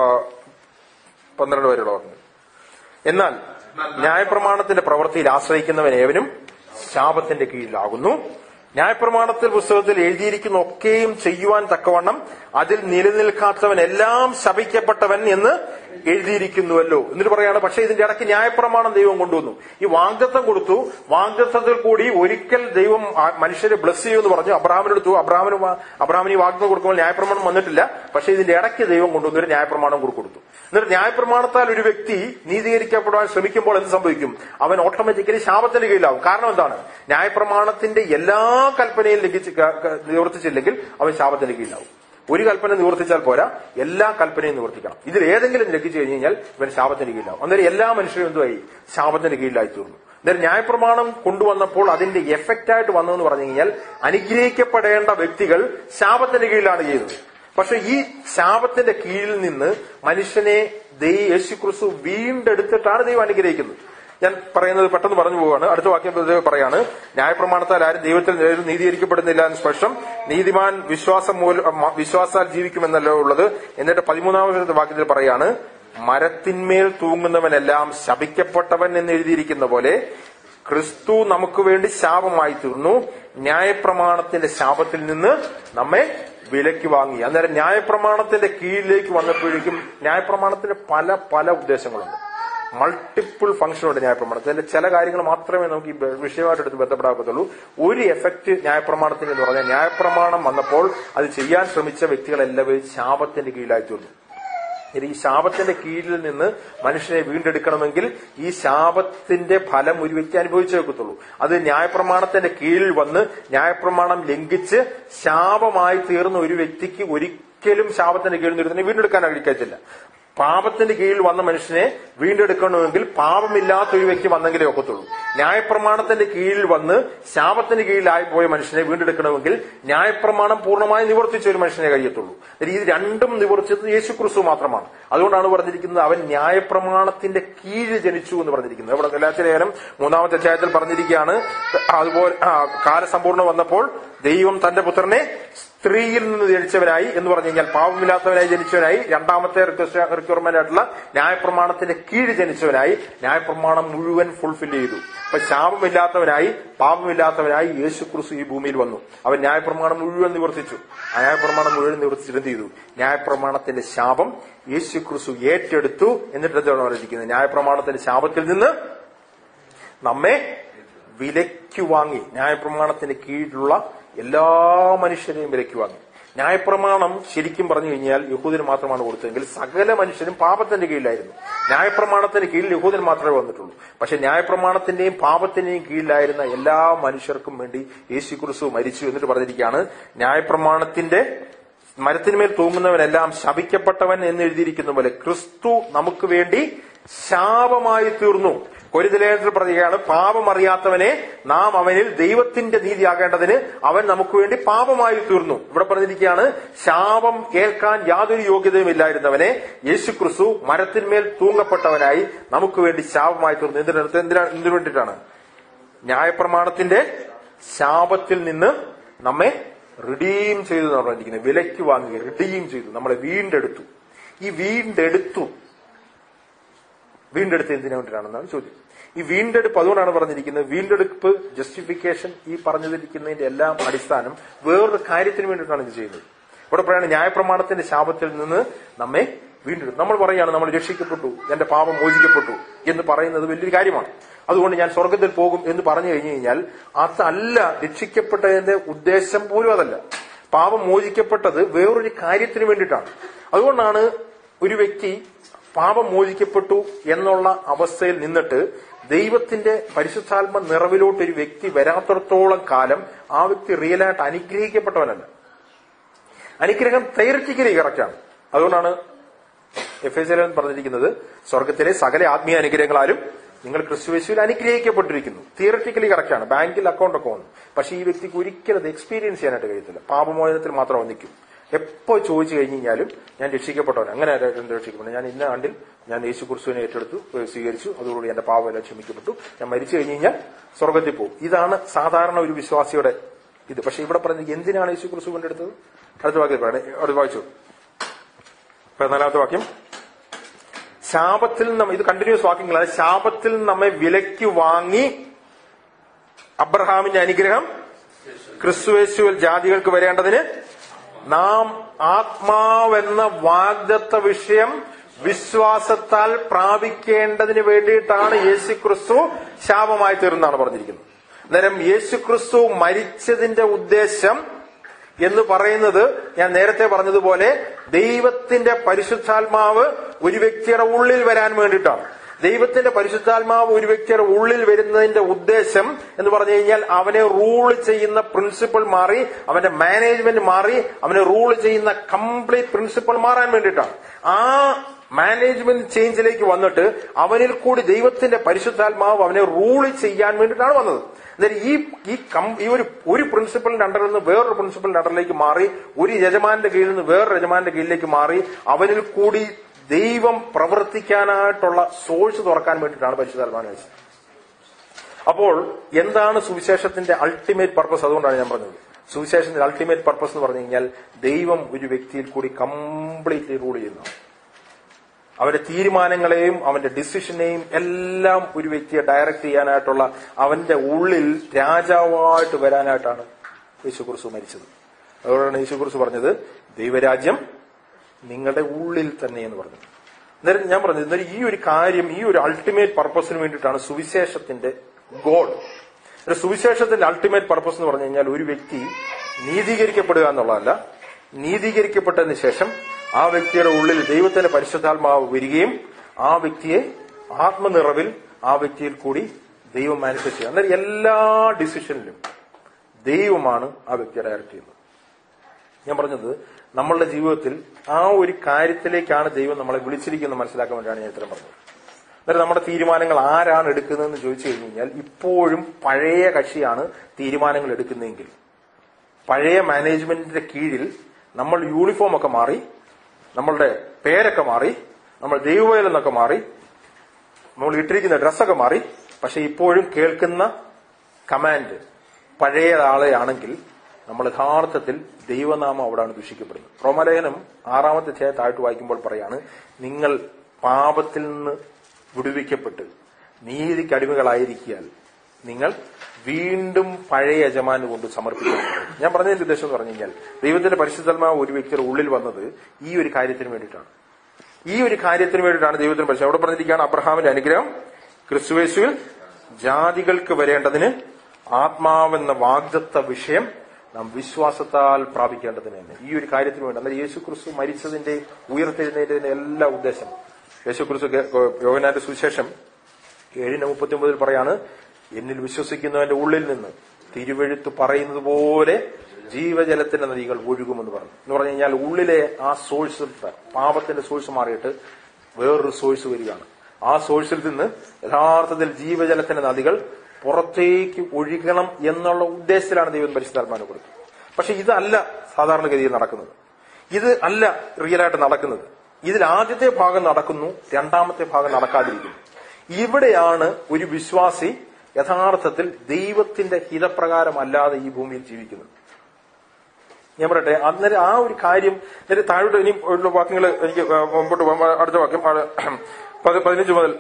Speaker 2: പന്ത്രണ്ട് വരെയുള്ള വാക്യം എന്നാൽ ന്യായപ്രമാണത്തിന്റെ പ്രവൃത്തിയിൽ ആശ്രയിക്കുന്നവൻ ഏവനും ശാപത്തിന്റെ കീഴിലാകുന്നു ന്യായപ്രമാണത്തിൽ പുസ്തകത്തിൽ എഴുതിയിരിക്കുന്ന ഒക്കെയും ചെയ്യുവാൻ തക്കവണ്ണം അതിൽ നിലനിൽക്കാത്തവൻ എല്ലാം ശപിക്കപ്പെട്ടവൻ എന്ന് എഴുതിയിരിക്കുന്നുവല്ലോ എന്നിട്ട് പറയാണ് പക്ഷേ ഇതിന്റെ ഇടയ്ക്ക് ന്യായപ്രമാണം ദൈവം കൊണ്ടുവന്നു ഈ വാഗ്ദത്തം കൊടുത്തു വാഗ്ദത്തത്തിൽ കൂടി ഒരിക്കൽ ദൈവം ആ മനുഷ്യരെ ബ്ലസ് ചെയ്യുമെന്ന് പറഞ്ഞു അബ്രാഹ്മിനെടുത്തു അബ്രാഹ്മിന് വാ- അബ്രാഹ്മിന് ഈ വാഗ്ദത്തം കൊടുക്കുമ്പോൾ ന്യായപ്രമാണം വന്നിട്ടില്ല പക്ഷേ ഇതിന്റെ ഇടയ്ക്ക് ദൈവം കൊണ്ടുവന്നു ഒരു ന്യായപ്രമാണം കൂടി കൊടുത്തു എന്നിട്ട് ന്യായപ്രമാണത്താൽ ഒരു വ്യക്തി നീതീകരിക്കപ്പെടാൻ ശ്രമിക്കുമ്പോൾ എന്ത് സംഭവിക്കും അവൻ ഓട്ടോമാറ്റിക്കലി ശാപത്തിന്റെ കീഴിലാവും കാരണം എന്താണ് ന്യായപ്രമാണത്തിന്റെ എല്ലാ കൽപ്പനയും ലംഘിച്ച് ക- ക- നിവർത്തിച്ചില്ലെങ്കിൽ അവൻ ശാപത്തിന്റെ കീഴിലാവും ഒരു കൽപ്പന നിവർത്തിച്ചാൽ പോരാ എല്ലാ കൽപ്പനയും നിവർത്തിക്കണം ഇതിൽ ഏതെങ്കിലും ലംഘിച്ചു കഴിഞ്ഞ് കഴിഞ്ഞാൽ ഇവൻ ശാപത്തിന്റെ കീഴിലാവും അന്നേരം എല്ലാ മനുഷ്യരും എന്തുമായി ശാപത്തിന്റെ കീഴിലായി തീർന്നു അന്നേരം ന്യായപ്രമാണം കൊണ്ടുവന്നപ്പോൾ അതിന്റെ എഫക്റ്റ് ആയിട്ട് വന്നതെന്ന് പറഞ്ഞു കഴിഞ്ഞാൽ അനുഗ്രഹിക്കപ്പെടേണ്ട വ്യക്തികൾ ശാപത്തിന്റെ കീഴിലാണ് ചെയ്തത് പക്ഷെ ഈ ശാപത്തിന്റെ കീഴിൽ നിന്ന് മനുഷ്യനെ ദൈ യേശുക്രിസ്തു വീണ്ടെടുത്തിട്ടാണ് ദൈവം അനുഗ്രഹിക്കുന്നത് ഞാൻ പറയുന്നത് പെട്ടെന്ന് പറഞ്ഞു പോവാണ് അടുത്ത വാക്യം ദൈവം പറയാണ് ന്യായപ്രമാണത്താൽ ആരും ദൈവത്തിൽ നേരിൽ നീതീകരിക്കപ്പെടുന്നില്ല എന്ന് സ്പഷ്ടം നീതിമാൻ വിശ്വാസം മൂലം മ- വിശ്വാസാൽ ജീവിക്കുമെന്നല്ലോ ഉള്ളത് എന്നിട്ട് പതിമൂന്നാമത്തെ വാക്യത്തിൽ പറയാണ് മരത്തിന്മേൽ തൂങ്ങുന്നവനെല്ലാം ശപിക്കപ്പെട്ടവൻ എന്ന് എഴുതിയിരിക്കുന്ന പോലെ ക്രിസ്തു നമുക്ക് വേണ്ടി ശാപമായി തീർന്നു ന്യായപ്രമാണത്തിന്റെ ശാപത്തിൽ നിന്ന് നമ്മെ വിലക്ക് വാങ്ങി അന്നേരം ന്യായപ്രമാണത്തിന്റെ കീഴിലേക്ക് വന്നപ്പോഴേക്കും ന്യായപ്രമാണത്തിന്റെ പല പല ഉദ്ദേശങ്ങളുണ്ട് മൾട്ടിപ്പിൾ ഫംഗ്ഷൻ ഉണ്ട് ന്യായപ്രമാണത്തിൽ അതിന്റെ ചില കാര്യങ്ങൾ മാത്രമേ നമുക്ക് ഈ ബ- വിഷയമായിട്ട് എടുത്ത് ബന്ധപ്പെടാക്കത്തുള്ളൂ ഒരു എഫക്ട് ന്യായപ്രമാണത്തിന് എന്ന് പറഞ്ഞാൽ ന്യായപ്രമാണം വന്നപ്പോൾ അത് ചെയ്യാൻ ശ്രമിച്ച വ്യക്തികളെല്ലാവരും ശാപത്തിന്റെ കീഴിലായി തീർന്നു ഇനി ഈ ശാപത്തിന്റെ കീഴിൽ നിന്ന് മനുഷ്യനെ വീണ്ടെടുക്കണമെങ്കിൽ ഈ ശാപത്തിന്റെ ഫലം ഒരു വ്യക്തി അനുഭവിച്ചേ വെക്കത്തുള്ളൂ അത് ന്യായപ്രമാണത്തിന്റെ കീഴിൽ വന്ന് ന്യായപ്രമാണം ലംഘിച്ച് ശാപമായി തീർന്ന ഒരു വ്യക്തിക്ക് ഒരിക്കലും ശാപത്തിന്റെ കീഴിൽ നിന്ന് വീണ്ടെടുക്കാൻ കഴിക്കത്തില്ല പാപത്തിന്റെ കീഴിൽ വന്ന മനുഷ്യനെ വീണ്ടെടുക്കണമെങ്കിൽ പാപമില്ലാത്ത ഒരു വ്യക്തി വന്നെങ്കിലേ ഒക്കത്തുള്ളൂ ന്യായപ്രമാണത്തിന്റെ കീഴിൽ വന്ന് ശാപത്തിന് കീഴിലായി പോയ മനുഷ്യനെ വീണ്ടെടുക്കണമെങ്കിൽ ന്യായപ്രമാണം പൂർണ്ണമായി നിവർത്തിച്ച ഒരു മനുഷ്യനെ കഴിയത്തുള്ളൂ ഇത് രണ്ടും നിവർത്തിച്ചത് യേശു ക്രിസ്തു മാത്രമാണ് അതുകൊണ്ടാണ് പറഞ്ഞിരിക്കുന്നത് അവൻ ന്യായപ്രമാണത്തിന്റെ കീഴിൽ ജനിച്ചു എന്ന് പറഞ്ഞിരിക്കുന്നത് ഇവിടെ ഗലാത്യ ലേഖനം മൂന്നാമത്തെ അധ്യായത്തിൽ പറഞ്ഞിരിക്കുകയാണ് അതുപോലെ ആ, കാലസമ്പൂർണ്ണം വന്നപ്പോൾ ദൈവം തന്റെ പുത്രനെ സ്ത്രീയിൽ നിന്ന് ജനിച്ചവനായി എന്ന് പറഞ്ഞു കഴിഞ്ഞാൽ പാപമില്ലാത്തവനായി ജനിച്ചവനായി രണ്ടാമത്തെ റിക്വയർമെന്റ് ആയിട്ടുള്ള ന്യായപ്രമാണത്തിന്റെ കീഴ് ജനിച്ചവനായി ന്യായപ്രമാണം മുഴുവൻ ഫുൾഫിൽ ചെയ്തു അപ്പൊ ശാപമില്ലാത്തവനായി പാപമില്ലാത്തവനായി യേശു ക്രിസ്തു ഈ ഭൂമിയിൽ വന്നു അവൻ ന്യായപ്രമാണം മുഴുവൻ നിവർത്തിച്ചു ആ ന്യായപ്രമാണം മുഴുവൻ നിവർത്തിച്ചിട്ട് എന്ത് ചെയ്തു ന്യായപ്രമാണത്തിന്റെ ശാപം യേശു ക്രിസ്തു ഏറ്റെടുത്തു എന്നിട്ട് എന്താണ് പറഞ്ഞിരിക്കുന്നത് ന്യായപ്രമാണത്തിന്റെ ശാപത്തിൽ നിന്ന് നമ്മെ വിലയ്ക്ക് വാങ്ങി ന്യായപ്രമാണത്തിന് കീഴിലുള്ള എല്ലാ മനുഷ്യരെയും വിലയ്ക്ക് വാങ്ങി ന്യായപ്രമാണം ശരിക്കും പറഞ്ഞു കഴിഞ്ഞാൽ യഹൂദിന് മാത്രമാണ് കൊടുത്തതെങ്കിൽ സകല മനുഷ്യരും പാപത്തിന്റെ കീഴിലായിരുന്നു ന്യായപ്രമാണത്തിന് കീഴിൽ യഹൂദൻ മാത്രമേ വന്നിട്ടുള്ളൂ പക്ഷെ ന്യായപ്രമാണത്തിന്റെയും പാപത്തിന്റെയും കീഴിലായിരുന്ന എല്ലാ മനുഷ്യർക്കും വേണ്ടി യേശു ക്രിസ്തു മരിച്ചു എന്നിട്ട് പറഞ്ഞിരിക്കുകയാണ് ന്യായപ്രമാണത്തിന്റെ മരത്തിന്മേൽ തൂങ്ങുന്നവനെല്ലാം ശപിക്കപ്പെട്ടവൻ എന്ന് എഴുതിയിരിക്കുന്ന പോലെ ക്രിസ്തു നമുക്ക് വേണ്ടി ശാപമായി തീർന്നു കൊരിതലേഖനത്തിൽ പറയുകയാണ് പാപം അറിയാത്തവനെ നാം അവനിൽ ദൈവത്തിന്റെ നീതിയാകേണ്ടതിന് അവൻ നമുക്ക് വേണ്ടി പാപമായി തീർന്നു ഇവിടെ പറഞ്ഞിരിക്കുകയാണ് ശാപം ഏൽക്കാൻ യാതൊരു യോഗ്യതയും ഇല്ലായിരുന്നവനെ യേശു ക്രിസ്തു മരത്തിന്മേൽ തൂങ്ങപ്പെട്ടവനായി നമുക്ക് വേണ്ടി ശാപമായി തീർന്നു എന്തിനടുത്ത് എന്തിനാ എന്തിനു വേണ്ടിയിട്ടാണ് ന്യായപ്രമാണത്തിന്റെ ശാപത്തിൽ നിന്ന് നമ്മെ റിഡീം ചെയ്തു എന്നാണ് പറഞ്ഞിരിക്കുന്നത് വിലയ്ക്ക് വാങ്ങുക റിഡീം ചെയ്തു നമ്മളെ വീണ്ടെടുത്തു ഈ വീണ്ടെടുത്തു വീണ്ടെടുത്ത് എന്തിനു വേണ്ടിയിട്ടാണെന്നാണ് ചോദ്യം ഈ വീണ്ടെടുപ്പ് അതുകൊണ്ടാണ് പറഞ്ഞിരിക്കുന്നത് വീണ്ടെടുപ്പ് ജസ്റ്റിഫിക്കേഷൻ ഈ പറഞ്ഞതിരിക്കുന്നതിന്റെ എല്ലാം അടിസ്ഥാനം വേറൊരു കാര്യത്തിന് വേണ്ടിയിട്ടാണ് ഇത് ചെയ്യുന്നത് ഇവിടെ പറയുന്നത് ന്യായപ്രമാണത്തിന്റെ ശാപത്തിൽ നിന്ന് നമ്മെ വീണ്ടെടുക്കും നമ്മൾ പറയാണ് നമ്മൾ രക്ഷിക്കപ്പെട്ടു എന്റെ പാപം മോചിക്കപ്പെട്ടു എന്ന് പറയുന്നത് വലിയൊരു കാര്യമാണ് അതുകൊണ്ട് ഞാൻ സ്വർഗത്തിൽ പോകും എന്ന് പറഞ്ഞു കഴിഞ്ഞു കഴിഞ്ഞാൽ അതല്ല രക്ഷിക്കപ്പെട്ടതിന്റെ ഉദ്ദേശം പോലും അതല്ല പാപം മോചിക്കപ്പെട്ടത് വേറൊരു കാര്യത്തിന് വേണ്ടിയിട്ടാണ് അതുകൊണ്ടാണ് ഒരു വ്യക്തി പാപം മോചിക്കപ്പെട്ടു എന്നുള്ള അവസ്ഥയിൽ നിന്നിട്ട് ദൈവത്തിന്റെ പരിശുദ്ധാത്മ നിറവിലോട്ട് ഒരു വ്യക്തി വരാത്തിടത്തോളം കാലം ആ വ്യക്തി റിയലായിട്ട് അനുഗ്രഹിക്കപ്പെട്ടവനല്ല അനുഗ്രഹം തൈററ്റിക്കലി കറക്റ്റാണ് അതുകൊണ്ടാണ് എഫ് എസ് എൽ പറഞ്ഞിരിക്കുന്നത് സ്വർഗത്തിലെ സകല ആത്മീയ അനുഗ്രഹങ്ങളാലും നിങ്ങൾ ക്രിസ്തുവേശുവിൽ അനുഗ്രഹിക്കപ്പെട്ടിരിക്കുന്നു തിയററ്റിക്കലി കറക്റ്റാണ് ബാങ്കിൽ അക്കൗണ്ട് ഒക്കെ വന്നു പക്ഷെ ഈ വ്യക്തിക്ക് ഒരിക്കലും അത് എക്സ്പീരിയൻസ് ചെയ്യാനായിട്ട് കഴിയത്തില്ല പാപമോചനത്തിൽ മാത്രം ഒന്നിക്കും എപ്പോ ചോദിച്ചു കഴിഞ്ഞ് കഴിഞ്ഞാലും ഞാൻ രക്ഷിക്കപ്പെട്ടവൻ അങ്ങനെ ആരായിട്ട് രക്ഷിക്കപ്പെട്ടു ഞാൻ ഇന്ന ആണ്ടിൽ ഞാൻ യേശു ക്രിസ്തുവിനെ ഏറ്റെടുത്തു ഏഹ് സ്വീകരിച്ചു അതോടുകൂടി എന്റെ പാപമെല്ലാം ക്ഷമിക്കപ്പെട്ടു ഞാൻ മരിച്ചു കഴിഞ്ഞ് കഴിഞ്ഞാൽ സ്വർഗത്തിൽ പോകും ഇതാണ് സാധാരണ ഒരു വിശ്വാസിയുടെ ഇത് പക്ഷെ ഇവിടെ പറഞ്ഞത് എന്തിനാണ് യേശു ക്രിസ്തു കൊണ്ടെടുത്തത് അടുത്ത വാക്യം പറയണേ അടുത്ത വായിച്ചു പതിനാലാമത്തെ വാക്യം ശാപത്തിൽ നമ്മ ഇത് കണ്ടിന്യൂസ് വാക്യങ്ങളാണ് ശാപത്തിൽ നമ്മെ വിലയ്ക്ക് വാങ്ങി അബ്രഹാമിന്റെ അനുഗ്രഹം ക്രിസ്തുവേശുവിൽ ജാതികൾക്ക് വരേണ്ടതിന് നാം ആത്മാവെന്ന വാഗ്ദത്ത വിഷയം വിശ്വാസത്താൽ പ്രാപിക്കേണ്ടതിന് വേണ്ടിയിട്ടാണ് യേശു ക്രിസ്തു ശാപമായി തീർന്നാണ് പറഞ്ഞിരിക്കുന്നത് അന്നേരം യേശു ക്രിസ്തു മരിച്ചതിന്റെ ഉദ്ദേശം എന്ന് പറയുന്നത് ഞാൻ നേരത്തെ പറഞ്ഞതുപോലെ ദൈവത്തിന്റെ പരിശുദ്ധാത്മാവ് ഒരു വ്യക്തിയുടെ ഉള്ളിൽ വരാൻ വേണ്ടിയിട്ടാണ് ദൈവത്തിന്റെ പരിശുദ്ധാത്മാവ് ഒരു വ്യക്തിയുടെ ഉള്ളിൽ വരുന്നതിന്റെ ഉദ്ദേശം എന്ന് പറഞ്ഞു കഴിഞ്ഞാൽ അവനെ റൂൾ ചെയ്യുന്ന പ്രിൻസിപ്പിൾ മാറി അവന്റെ മാനേജ്മെന്റ് മാറി അവനെ റൂൾ ചെയ്യുന്ന കംപ്ലീറ്റ് പ്രിൻസിപ്പിൾ മാറാൻ വേണ്ടിയിട്ടാണ് ആ മാനേജ്മെന്റ് ചേഞ്ചിലേക്ക് വന്നിട്ട് അവനിൽ കൂടി ദൈവത്തിന്റെ പരിശുദ്ധാത്മാവ് അവനെ റൂൾ ചെയ്യാൻ വേണ്ടിയിട്ടാണ് വന്നത് അന്നേരം ഈ ഈ കം- ഈ ഒരു ഒരു പ്രിൻസിപ്പലിന്റെ അണ്ടറിൽ നിന്ന് വേറൊരു പ്രിൻസിപ്പലിന്റെ അണ്ടറിലേക്ക് മാറി ഒരു യജമാന്റെ കീഴിൽ നിന്ന് വേറൊരു യജമാന്റെ കീഴിലേക്ക് മാറി അവനിൽ കൂടി ദൈവം പ്രവർത്തിക്കാനായിട്ടുള്ള സോഴ്സ് തുറക്കാൻ വേണ്ടിയിട്ടാണ് പരിശുദ്ധാത്മാവിനെ വെച്ചത് അപ്പോൾ എന്താണ് സുവിശേഷത്തിന്റെ അൾട്ടിമേറ്റ് പർപ്പസ് അതുകൊണ്ടാണ് ഞാൻ പറഞ്ഞത് സുവിശേഷത്തിന്റെ അൾട്ടിമേറ്റ് പർപ്പസ് എന്ന് പറഞ്ഞു കഴിഞ്ഞാൽ ദൈവം ഒരു വ്യക്തിയിൽ കൂടി കംപ്ലീറ്റ്ലി റൂൾ ചെയ്യുന്നു അവന്റെ തീരുമാനങ്ങളെയും അവന്റെ ഡിസിഷനെയും എല്ലാം ഒരു വ്യക്തിയെ ഡയറക്റ്റ് ചെയ്യാനായിട്ടുള്ള അവന്റെ ഉള്ളിൽ രാജാവായിട്ട് വരാനായിട്ടാണ് യേശുക്കുറിച്ച് മരിച്ചത് അതുകൊണ്ടാണ് യേശുക്കുറിച്ച് പറഞ്ഞത് ദൈവരാജ്യം നിങ്ങളുടെ ഉള്ളിൽ തന്നെ എന്ന് പറഞ്ഞത് അന്നേരം ഞാൻ പറഞ്ഞത് അന്നേരം ഈ ഒരു കാര്യം ഈ ഒരു അൾട്ടിമേറ്റ് പർപ്പസിന് വേണ്ടിയിട്ടാണ് സുവിശേഷത്തിന്റെ ഗോൾ ഒരു സുവിശേഷത്തിന്റെ അൾട്ടിമേറ്റ് പർപ്പസ് എന്ന് പറഞ്ഞു കഴിഞ്ഞാൽ ഒരു വ്യക്തി നീതീകരിക്കപ്പെടുക എന്നുള്ളതല്ല നീതീകരിക്കപ്പെട്ടതിന് ശേഷം ആ വ്യക്തിയുടെ ഉള്ളിൽ ദൈവത്തിന്റെ പരിശുദ്ധാത്മാവ് വരികയും ആ വ്യക്തിയെ ആത്മനിറവിൽ ആ വ്യക്തിയിൽ കൂടി ദൈവം മാനിഫെസ്റ്റ് ചെയ്യുക അന്നേരം എല്ലാ ഡിസിഷനിലും ദൈവമാണ് ആ വ്യക്തിയെ ഡയറക്റ്റ് ചെയ്യുന്നത് ഞാൻ പറഞ്ഞത് നമ്മളുടെ ജീവിതത്തിൽ ആ ഒരു കാര്യത്തിലേക്കാണ് ദൈവം നമ്മളെ വിളിച്ചിരിക്കുന്നത് മനസ്സിലാക്കാൻ വേണ്ടിയാണ് ഞാൻ ഇത്തരം പറഞ്ഞത് അന്നേരം നമ്മുടെ തീരുമാനങ്ങൾ ആരാണ് എടുക്കുന്നതെന്ന് ചോദിച്ചു കഴിഞ്ഞു കഴിഞ്ഞാൽ ഇപ്പോഴും പഴയ കക്ഷിയാണ് തീരുമാനങ്ങൾ എടുക്കുന്നതെങ്കിൽ പഴയ മാനേജ്മെന്റിന്റെ കീഴിൽ നമ്മൾ യൂണിഫോം ഒക്കെ മാറി നമ്മളുടെ പേരൊക്കെ മാറി നമ്മൾ ദൈവവേൽ എന്നൊക്കെ മാറി നമ്മൾ ഇട്ടിരിക്കുന്ന ഡ്രസ്സൊക്കെ മാറി പക്ഷെ ഇപ്പോഴും കേൾക്കുന്ന കമാൻഡ് പഴയ ആളെയാണെങ്കിൽ നമ്മൾ യഥാർത്ഥത്തിൽ ദൈവനാമം അവിടെയാണ് ദൂഷിക്കപ്പെടുന്നത് റോമലേഖനം ആറാമത്തെ അധ്യായം താഴ്ത്തു വായിക്കുമ്പോൾ പറയാണ് നിങ്ങൾ പാപത്തിൽ നിന്ന് വിടുവിക്കപ്പെട്ട് നീതിക്ക് അടിമകളായിരിക്കാൻ നിങ്ങൾ വീണ്ടും പഴയ യജമാന് കൊണ്ട് സമർപ്പിക്കപ്പെടും ഞാൻ പറഞ്ഞതിന്റെ ഉദ്ദേശം എന്ന് പറഞ്ഞു കഴിഞ്ഞാൽ ദൈവത്തിന്റെ പരിശുദ്ധാത്മാവ് ഒരു വ്യക്തിയുടെ ഉള്ളിൽ വന്നത് ഈ ഒരു കാര്യത്തിന് വേണ്ടിയിട്ടാണ് ഈ ഒരു കാര്യത്തിന് വേണ്ടിയിട്ടാണ് ദൈവത്തിന് പരിശുദ്ധം അവിടെ പറഞ്ഞിരിക്കുകയാണ് അബ്രഹാമിന്റെ അനുഗ്രഹം ക്രിസ്തുവേശുവിൽ ജാതികൾക്ക് വരേണ്ടതിന് ആത്മാവെന്ന വാഗ്ദത്ത വിഷയം നാം വിശ്വാസത്താൽ പ്രാപിക്കേണ്ടതിന് തന്നെ ഈ ഒരു കാര്യത്തിന് വേണ്ടി അന്നേരം യേശു ക്രിസ്തു മരിച്ചതിന്റെ ഉയർത്തെഴുന്നേറ്റതിന്റെ എല്ലാ ഉദ്ദേശം യേശു ക്രിസ്തു യോഗനാന്റെ സുവിശേഷം ഏഴിന് മുപ്പത്തി ഒമ്പതിൽ പറയാണ് എന്നിൽ വിശ്വസിക്കുന്നവന്റെ ഉള്ളിൽ നിന്ന് തിരുവഴുത്ത് പറയുന്നത് പോലെ ജീവജലത്തിന്റെ നദികൾ ഒഴുകുമെന്ന് പറഞ്ഞു എന്ന് പറഞ്ഞു കഴിഞ്ഞാൽ ഉള്ളിലെ ആ സോഴ്സ് പാപത്തിന്റെ സോഴ്സ് മാറിയിട്ട് വേറൊരു സോഴ്സ് വരികയാണ് ആ സോഴ്സിൽ നിന്ന് യഥാർത്ഥത്തിൽ ജീവജലത്തിന്റെ നദികൾ പുറത്തേക്ക് ഒഴുകണം എന്നുള്ള ഉദ്ദേശത്തിലാണ് ദൈവം പരിശുദ്ധാത്മാവിനെ കൊടുത്തത് പക്ഷെ ഇതല്ല സാധാരണഗതിയിൽ നടക്കുന്നത് ഇത് അല്ല റിയലായിട്ട് നടക്കുന്നത് ഇതിൽ ആദ്യത്തെ ഭാഗം നടക്കുന്നു രണ്ടാമത്തെ ഭാഗം നടക്കാതിരിക്കുന്നു ഇവിടെയാണ് ഒരു വിശ്വാസി യഥാർത്ഥത്തിൽ ദൈവത്തിന്റെ ഹിതപ്രകാരമല്ലാതെ ഈ ഭൂമിയിൽ ജീവിക്കുന്നത് ഞാൻ പറയട്ടെ അന്നേരം ആ ഒരു കാര്യം നേരെ താഴോട്ട് ഇനി ഉള്ള വാക്യങ്ങൾ എനിക്ക് മുമ്പോട്ട് പോകാം അടുത്ത വാക്യം ആ, പതി- പതിനഞ്ച് മുതൽ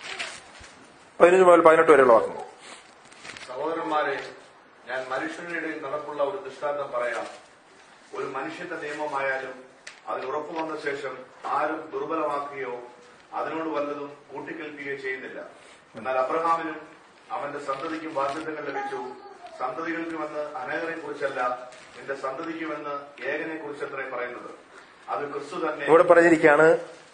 Speaker 2: പതിനഞ്ച് മുതൽ പതിനെട്ട് വരെയുള്ള വാക്യങ്ങൾ
Speaker 3: സഹോദരന്മാരെ ഞാൻ മനുഷ്യരുടെ ഇടയിൽ നടപ്പുള്ള ഒരു ദൃഷ്ടാന്തം പറയാം ഒരു മനുഷ്യന്റെ നിയമമായാലും അതിന് ഉറപ്പു വന്ന ശേഷം ആരും ദുർബലമാക്കുകയോ അതിനോട് വല്ലതും കൂട്ടിക്കൽപ്പിക്കുകയോ ചെയ്യുന്നില്ല എന്നാൽ അബ്രഹാമിനും അവന്റെ സന്തതിക്കും ബാധ്യതകൾ ലഭിച്ചു സന്തതികൾക്കുമെന്ന് അനേകരെ കുറിച്ചല്ല നിന്റെ സന്തതിക്കുമെന്ന് ഏകനെ കുറിച്ചത്രേ പറയുന്നത് അത് ക്രിസ്തു തന്നെ
Speaker 2: ഇവിടെ പറഞ്ഞിരിക്കുകയാണ്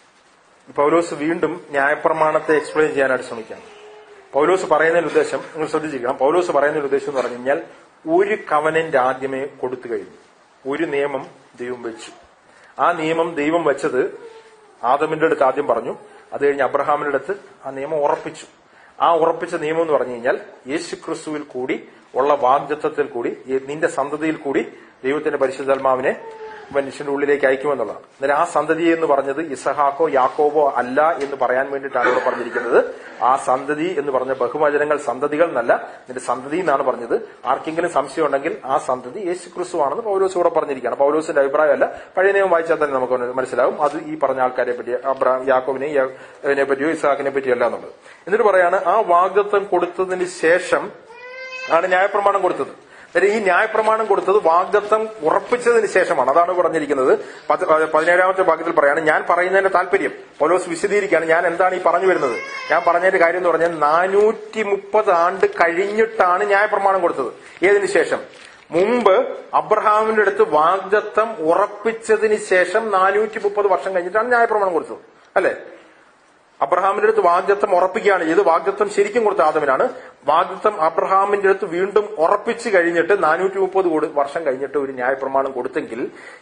Speaker 2: പൗലോസ് വീണ്ടും ന്യായപ്രമാണത്തെ എക്സ്പ്ലെയിൻ ചെയ്യാനായിട്ട് ശ്രമിക്കുകയാണ് പൗലോസ് പറയുന്നതിന്റെ ഉദ്ദേശം നിങ്ങൾ ശ്രദ്ധിച്ചിരിക്കണം പൗലോസ് പറയുന്നതിന്റെ ഉദ്ദേശം എന്ന് പറഞ്ഞു കഴിഞ്ഞാൽ ഒരു കവനന്റ് ആദ്യമേ കൊടുത്തു കഴിഞ്ഞു ഒരു നിയമം ദൈവം വെച്ചു ആ നിയമം ദൈവം വെച്ചത് ആദമിന്റെ അടുത്ത് ആദ്യം പറഞ്ഞു അത് കഴിഞ്ഞ് അബ്രഹാമിന്റെ അടുത്ത് ആ നിയമം ഉറപ്പിച്ചു ആ ഉറപ്പിച്ച നിയമം എന്ന് പറഞ്ഞു കഴിഞ്ഞാൽ യേശു ക്രിസ്തുവിൽ കൂടി ഉള്ള വാഗ്ദത്വത്തിൽ കൂടി ഈ നിന്റെ സന്തതിയിൽ കൂടി ദൈവത്തിന്റെ പരിശുദ്ധാത്മാവിനെ മനുഷ്യന്റെ ഉള്ളിലേക്ക് അയക്കുമെന്നുള്ളതാണ് എന്നാൽ ആ സന്തതി എന്ന് പറഞ്ഞത് ഇസഹാക്കോ യാക്കോബോ അല്ല എന്ന് പറയാൻ വേണ്ടിയിട്ടാണ് ഇവിടെ പറഞ്ഞിരിക്കുന്നത് ആ സന്തതി എന്ന് പറഞ്ഞ ബഹുവചനങ്ങൾ സന്തതികൾ എന്നല്ല നിന്റെ സന്തതി എന്നാണ് പറഞ്ഞത് ആർക്കെങ്കിലും സംശയം ഉണ്ടെങ്കിൽ ആ സന്തതി യേശു ക്രിസ്തു ആണെന്ന് പൗലോസ് ഇവിടെ പറഞ്ഞിരിക്കുകയാണ് പൗലോസിന്റെ അഭിപ്രായമല്ല പഴയ നിയമം വായിച്ചാൽ തന്നെ നമുക്ക് മനസ്സിലാവും അത് ഈ പറഞ്ഞ ആൾക്കാരെ പറ്റി അബ്രാം യാക്കോബിനെ യാ- പറ്റിയോ ഇസാഖിനെ പറ്റിയോ അല്ല എന്നുള്ളത് എന്നിട്ട് പറയാണ് ആ വാഗ്ദത്വം കൊടുത്തതിന് ശേഷം ആണ് ന്യായപ്രമാണം കൊടുത്തത് അന്നേരം ഈ ന്യായപ്രമാണം കൊടുത്തത് വാഗ്ദത്തം ഉറപ്പിച്ചതിന് ശേഷമാണ് അതാണ് പറഞ്ഞിരിക്കുന്നത് പത്ത് പതിനേഴാമത്തെ ഭാഗ്യത്തിൽ പറയാണ് ഞാൻ പറയുന്നതിന്റെ താല്പര്യം പൗലോസ് വിശദീകരിക്കുകയാണ് ഞാൻ എന്താണ് ഈ പറഞ്ഞു വരുന്നത് ഞാൻ പറഞ്ഞതിന്റെ കാര്യം എന്ന് പറഞ്ഞാൽ നാനൂറ്റി മുപ്പത് ആണ്ട് കഴിഞ്ഞിട്ടാണ് ന്യായപ്രമാണം കൊടുത്തത് ഏതിനു ശേഷം മുമ്പ് അബ്രഹാമിന്റെ അടുത്ത് വാഗ്ദത്തം ഉറപ്പിച്ചതിന് ശേഷം നാനൂറ്റി മുപ്പത് വർഷം കഴിഞ്ഞിട്ടാണ് ന്യായപ്രമാണം കൊടുത്തത് അല്ലെ അബ്രഹാമിന്റെ അടുത്ത് വാഗ്ദത്തം ഉറപ്പിക്കുകയാണ് ചെയ്ത് വാഗ്ദത്തം ശരിക്കും കൊടുത്ത ആദമിനാണ് വാഗ്ദത്തം അബ്രഹാമിന്റെ അടുത്ത് വീണ്ടും ഉറപ്പിച്ചു കഴിഞ്ഞിട്ട് നാനൂറ്റി മുപ്പത് വർഷം കഴിഞ്ഞിട്ട് ഒരു ന്യായപ്രമാണം കൊടുത്തെങ്കിൽ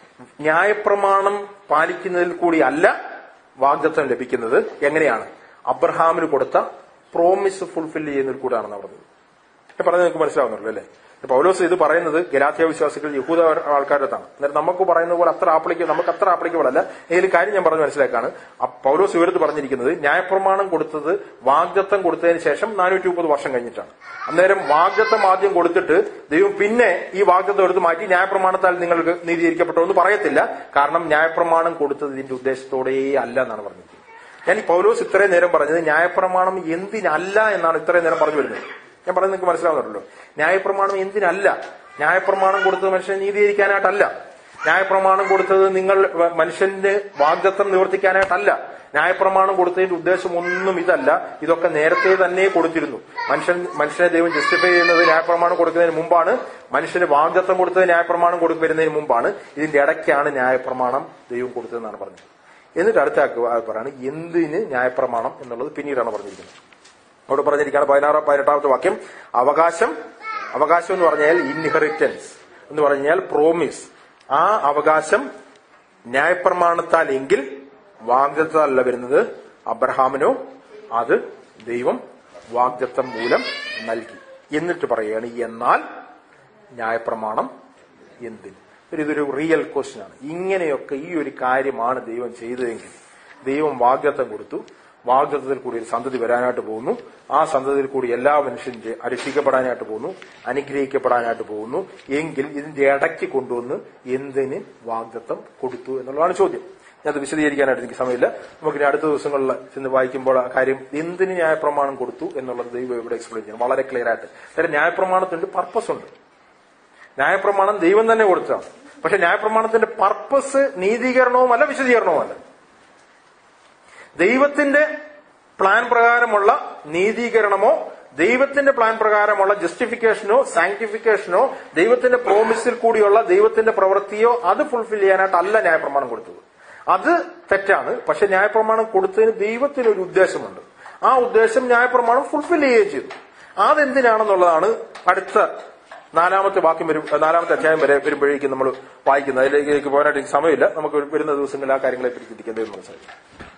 Speaker 2: ന്യായപ്രമാണം പാലിക്കുന്നതിൽ കൂടി അല്ല വാഗ്ദത്തം ലഭിക്കുന്നത് എങ്ങനെയാണ് അബ്രഹാമിന് കൊടുത്ത പ്രോമിസ് ഫുൾഫിൽ ചെയ്യുന്നതിൽ കൂടെയാണെന്ന് പറഞ്ഞത് ഞാൻ പറഞ്ഞത് നിങ്ങൾക്ക് മനസ്സിലാവുന്നുള്ളൂ അല്ലേ പൗലോസ് ഇത് പറയുന്നത് ഗലാത്യ വിശ്വാസികൾ യഹൂദ ആൾക്കാരത്താണ് അന്നേരം നമുക്ക് പറയുന്ന പോലെ അത്ര ആപ്ലിക്ക നമുക്ക് അത്ര ആപ്ലിക്കബിൾ അല്ല ഏത് കാര്യം ഞാൻ പറഞ്ഞ് മനസ്സിലാക്കാണ് ആ പൗലോസ് ഇവരത്ത് പറഞ്ഞിരിക്കുന്നത് ന്യായപ്രമാണം കൊടുത്തത് വാഗ്ദത്തം കൊടുത്തതിന് ശേഷം നാനൂറ്റി മുപ്പത് വർഷം കഴിഞ്ഞിട്ടാണ് അന്നേരം വാഗ്ദത്തം ആദ്യം കൊടുത്തിട്ട് ദൈവം പിന്നെ ഈ വാഗ്ദത്തം എടുത്ത് മാറ്റി ന്യായപ്രമാണത്താൽ നിങ്ങൾക്ക് നീതീകരിക്കപ്പെട്ടോ എന്ന് പറയത്തില്ല കാരണം ന്യായപ്രമാണം കൊടുത്തത് ഇതിന്റെ ഉദ്ദേശത്തോടെ അല്ല എന്നാണ് പറഞ്ഞത് ഞാൻ ഈ പൗലോസ് ഇത്രയും നേരം പറഞ്ഞത് ന്യായപ്രമാണം എന്തിനല്ല എന്നാണ് ഇത്രയും നേരം പറഞ്ഞു വരുന്നത് ഞാൻ പറയുന്നത് നിങ്ങൾക്ക് മനസ്സിലാവുന്നുണ്ടല്ലോ ന്യായപ്രമാണം എന്തിനല്ല ന്യായപ്രമാണം കൊടുത്തത് മനുഷ്യനെ നീതീകരിക്കാനായിട്ടല്ല ന്യായപ്രമാണം കൊടുത്തത് നിങ്ങൾ വ- മനുഷ്യന്റെ വാഗ്ദത്തം നിവർത്തിക്കാനായിട്ടല്ല ന്യായപ്രമാണം കൊടുത്തതിന്റെ ഉദ്ദേശം ഒന്നും ഇതല്ല ഇതൊക്കെ നേരത്തെ തന്നെ കൊടുത്തിരുന്നു മനുഷ്യൻ മനുഷ്യനെ ദൈവം ജസ്റ്റിഫൈ ചെയ്യുന്നത് ന്യായപ്രമാണം കൊടുക്കുന്നതിന് മുമ്പാണ് മനുഷ്യന് വാഗ്ദത്തം കൊടുത്തത് ന്യായപ്രമാണം കൊടു- വരുന്നതിന് മുമ്പാണ് ഇതിന്റെ ഇടയ്ക്കാണ് ന്യായപ്രമാണം ദൈവം കൊടുത്തതെന്നാണ് പറഞ്ഞത് എന്നിട്ട് അടുത്ത ആക്ക് ആ പറയാണ് എന്തിന് ന്യായപ്രമാണം എന്നുള്ളത് പിന്നീടാണ് പറഞ്ഞിരിക്കുന്നത് അവിടെ പറഞ്ഞിരിക്കുകയാണ് പതിനാറാം പതിനെട്ടാമത്തെ വാക്യം അവകാശം അവകാശം എന്ന് പറഞ്ഞാൽ ഇൻഹെറിറ്റൻസ് എന്ന് പറഞ്ഞാൽ പ്രോമിസ് ആ അവകാശം ന്യായപ്രമാണത്താൽ എങ്കിൽ വാഗ്ദത്തല്ല വരുന്നത് അബ്രഹാമിനോ അത് ദൈവം വാഗ്ദത്തം മൂലം നൽകി എന്നിട്ട് പറയുകയാണ് എന്നാൽ ന്യായപ്രമാണം എന്തിന് ഒരു ഇതൊരു റിയൽ ക്വസ്റ്റ്യൻ ആണ് ഇങ്ങനെയൊക്കെ ഈ ഒരു കാര്യമാണ് ദൈവം ചെയ്തതെങ്കിൽ ദൈവം വാഗ്ദത്തം കൊടുത്തു വാഗ്ദത്തത്തിൽ കൂടി ഒരു സന്തതി വരാനായിട്ട് പോകുന്നു ആ സന്തതിയിൽ കൂടി എല്ലാ മനുഷ്യരും ജെ- രക്ഷിക്കപ്പെടാനായിട്ട് പോകുന്നു അനുഗ്രഹിക്കപ്പെടാനായിട്ട് പോകുന്നു എങ്കിൽ ഇതിന്റെ ഇടയ്ക്ക് കൊണ്ടുവന്ന് എന്തിന് വാഗ്ദത്തം കൊടുത്തു എന്നുള്ളതാണ് ചോദ്യം ഞാനത് വിശദീകരിക്കാനായിട്ട് എനിക്ക് സമയമില്ല നമുക്ക് ഇനി അടുത്ത ദിവസങ്ങളിൽ ചെന്ന് വായിക്കുമ്പോൾ ആ കാര്യം എന്തിന് ന്യായപ്രമാണം കൊടുത്തു എന്നുള്ളത് ദൈവം ഇവിടെ എക്സ്പ്ലെയിൻ ചെയ്യണം വളരെ ക്ലിയർ ആയിട്ട് കാര്യം ന്യായപ്രമാണത്തിന്റെ പർപ്പസ് ഉണ്ട് ന്യായപ്രമാണം ദൈവം തന്നെ കൊടുത്തതാണ് പക്ഷെ ന്യായപ്രമാണത്തിന്റെ പർപ്പസ് നീതീകരണവുമല്ല വിശദീകരണവുമല്ല ദൈവത്തിന്റെ പ്ലാൻ പ്രകാരമുള്ള നീതീകരണമോ ദൈവത്തിന്റെ പ്ലാൻ പ്രകാരമുള്ള ജസ്റ്റിഫിക്കേഷനോ സാങ്ക്ടിഫിക്കേഷനോ ദൈവത്തിന്റെ പ്രോമിസിൽ കൂടിയുള്ള ദൈവത്തിന്റെ പ്രവൃത്തിയോ അത് ഫുൾഫിൽ ചെയ്യാനായിട്ടല്ല ന്യായപ്രമാണം കൊടുത്തത് അത് തെറ്റാണ് പക്ഷെ ന്യായപ്രമാണം കൊടുത്തതിന് ദൈവത്തിന് ഒരു ഉദ്ദേശമുണ്ട് ആ ഉദ്ദേശം ന്യായപ്രമാണം ഫുൾഫിൽ ചെയ്യുകയും ചെയ്തു അതെന്തിനാണെന്നുള്ളതാണ് അടുത്ത നാലാമത്തെ വാക്യം വരും നാലാമത്തെ അധ്യായം വരെ വരുമ്പോഴേക്കും നമ്മൾ വായിക്കുന്നത് അതിലേക്ക് പോകാനായിട്ട് എനിക്ക് സമയമില്ല നമുക്ക് വരുന്ന ദിവസങ്ങളിൽ ആ കാര്യങ്ങളെ പറ്റി ചിന്തിക്കേണ്ടത് മനസ്സിലായി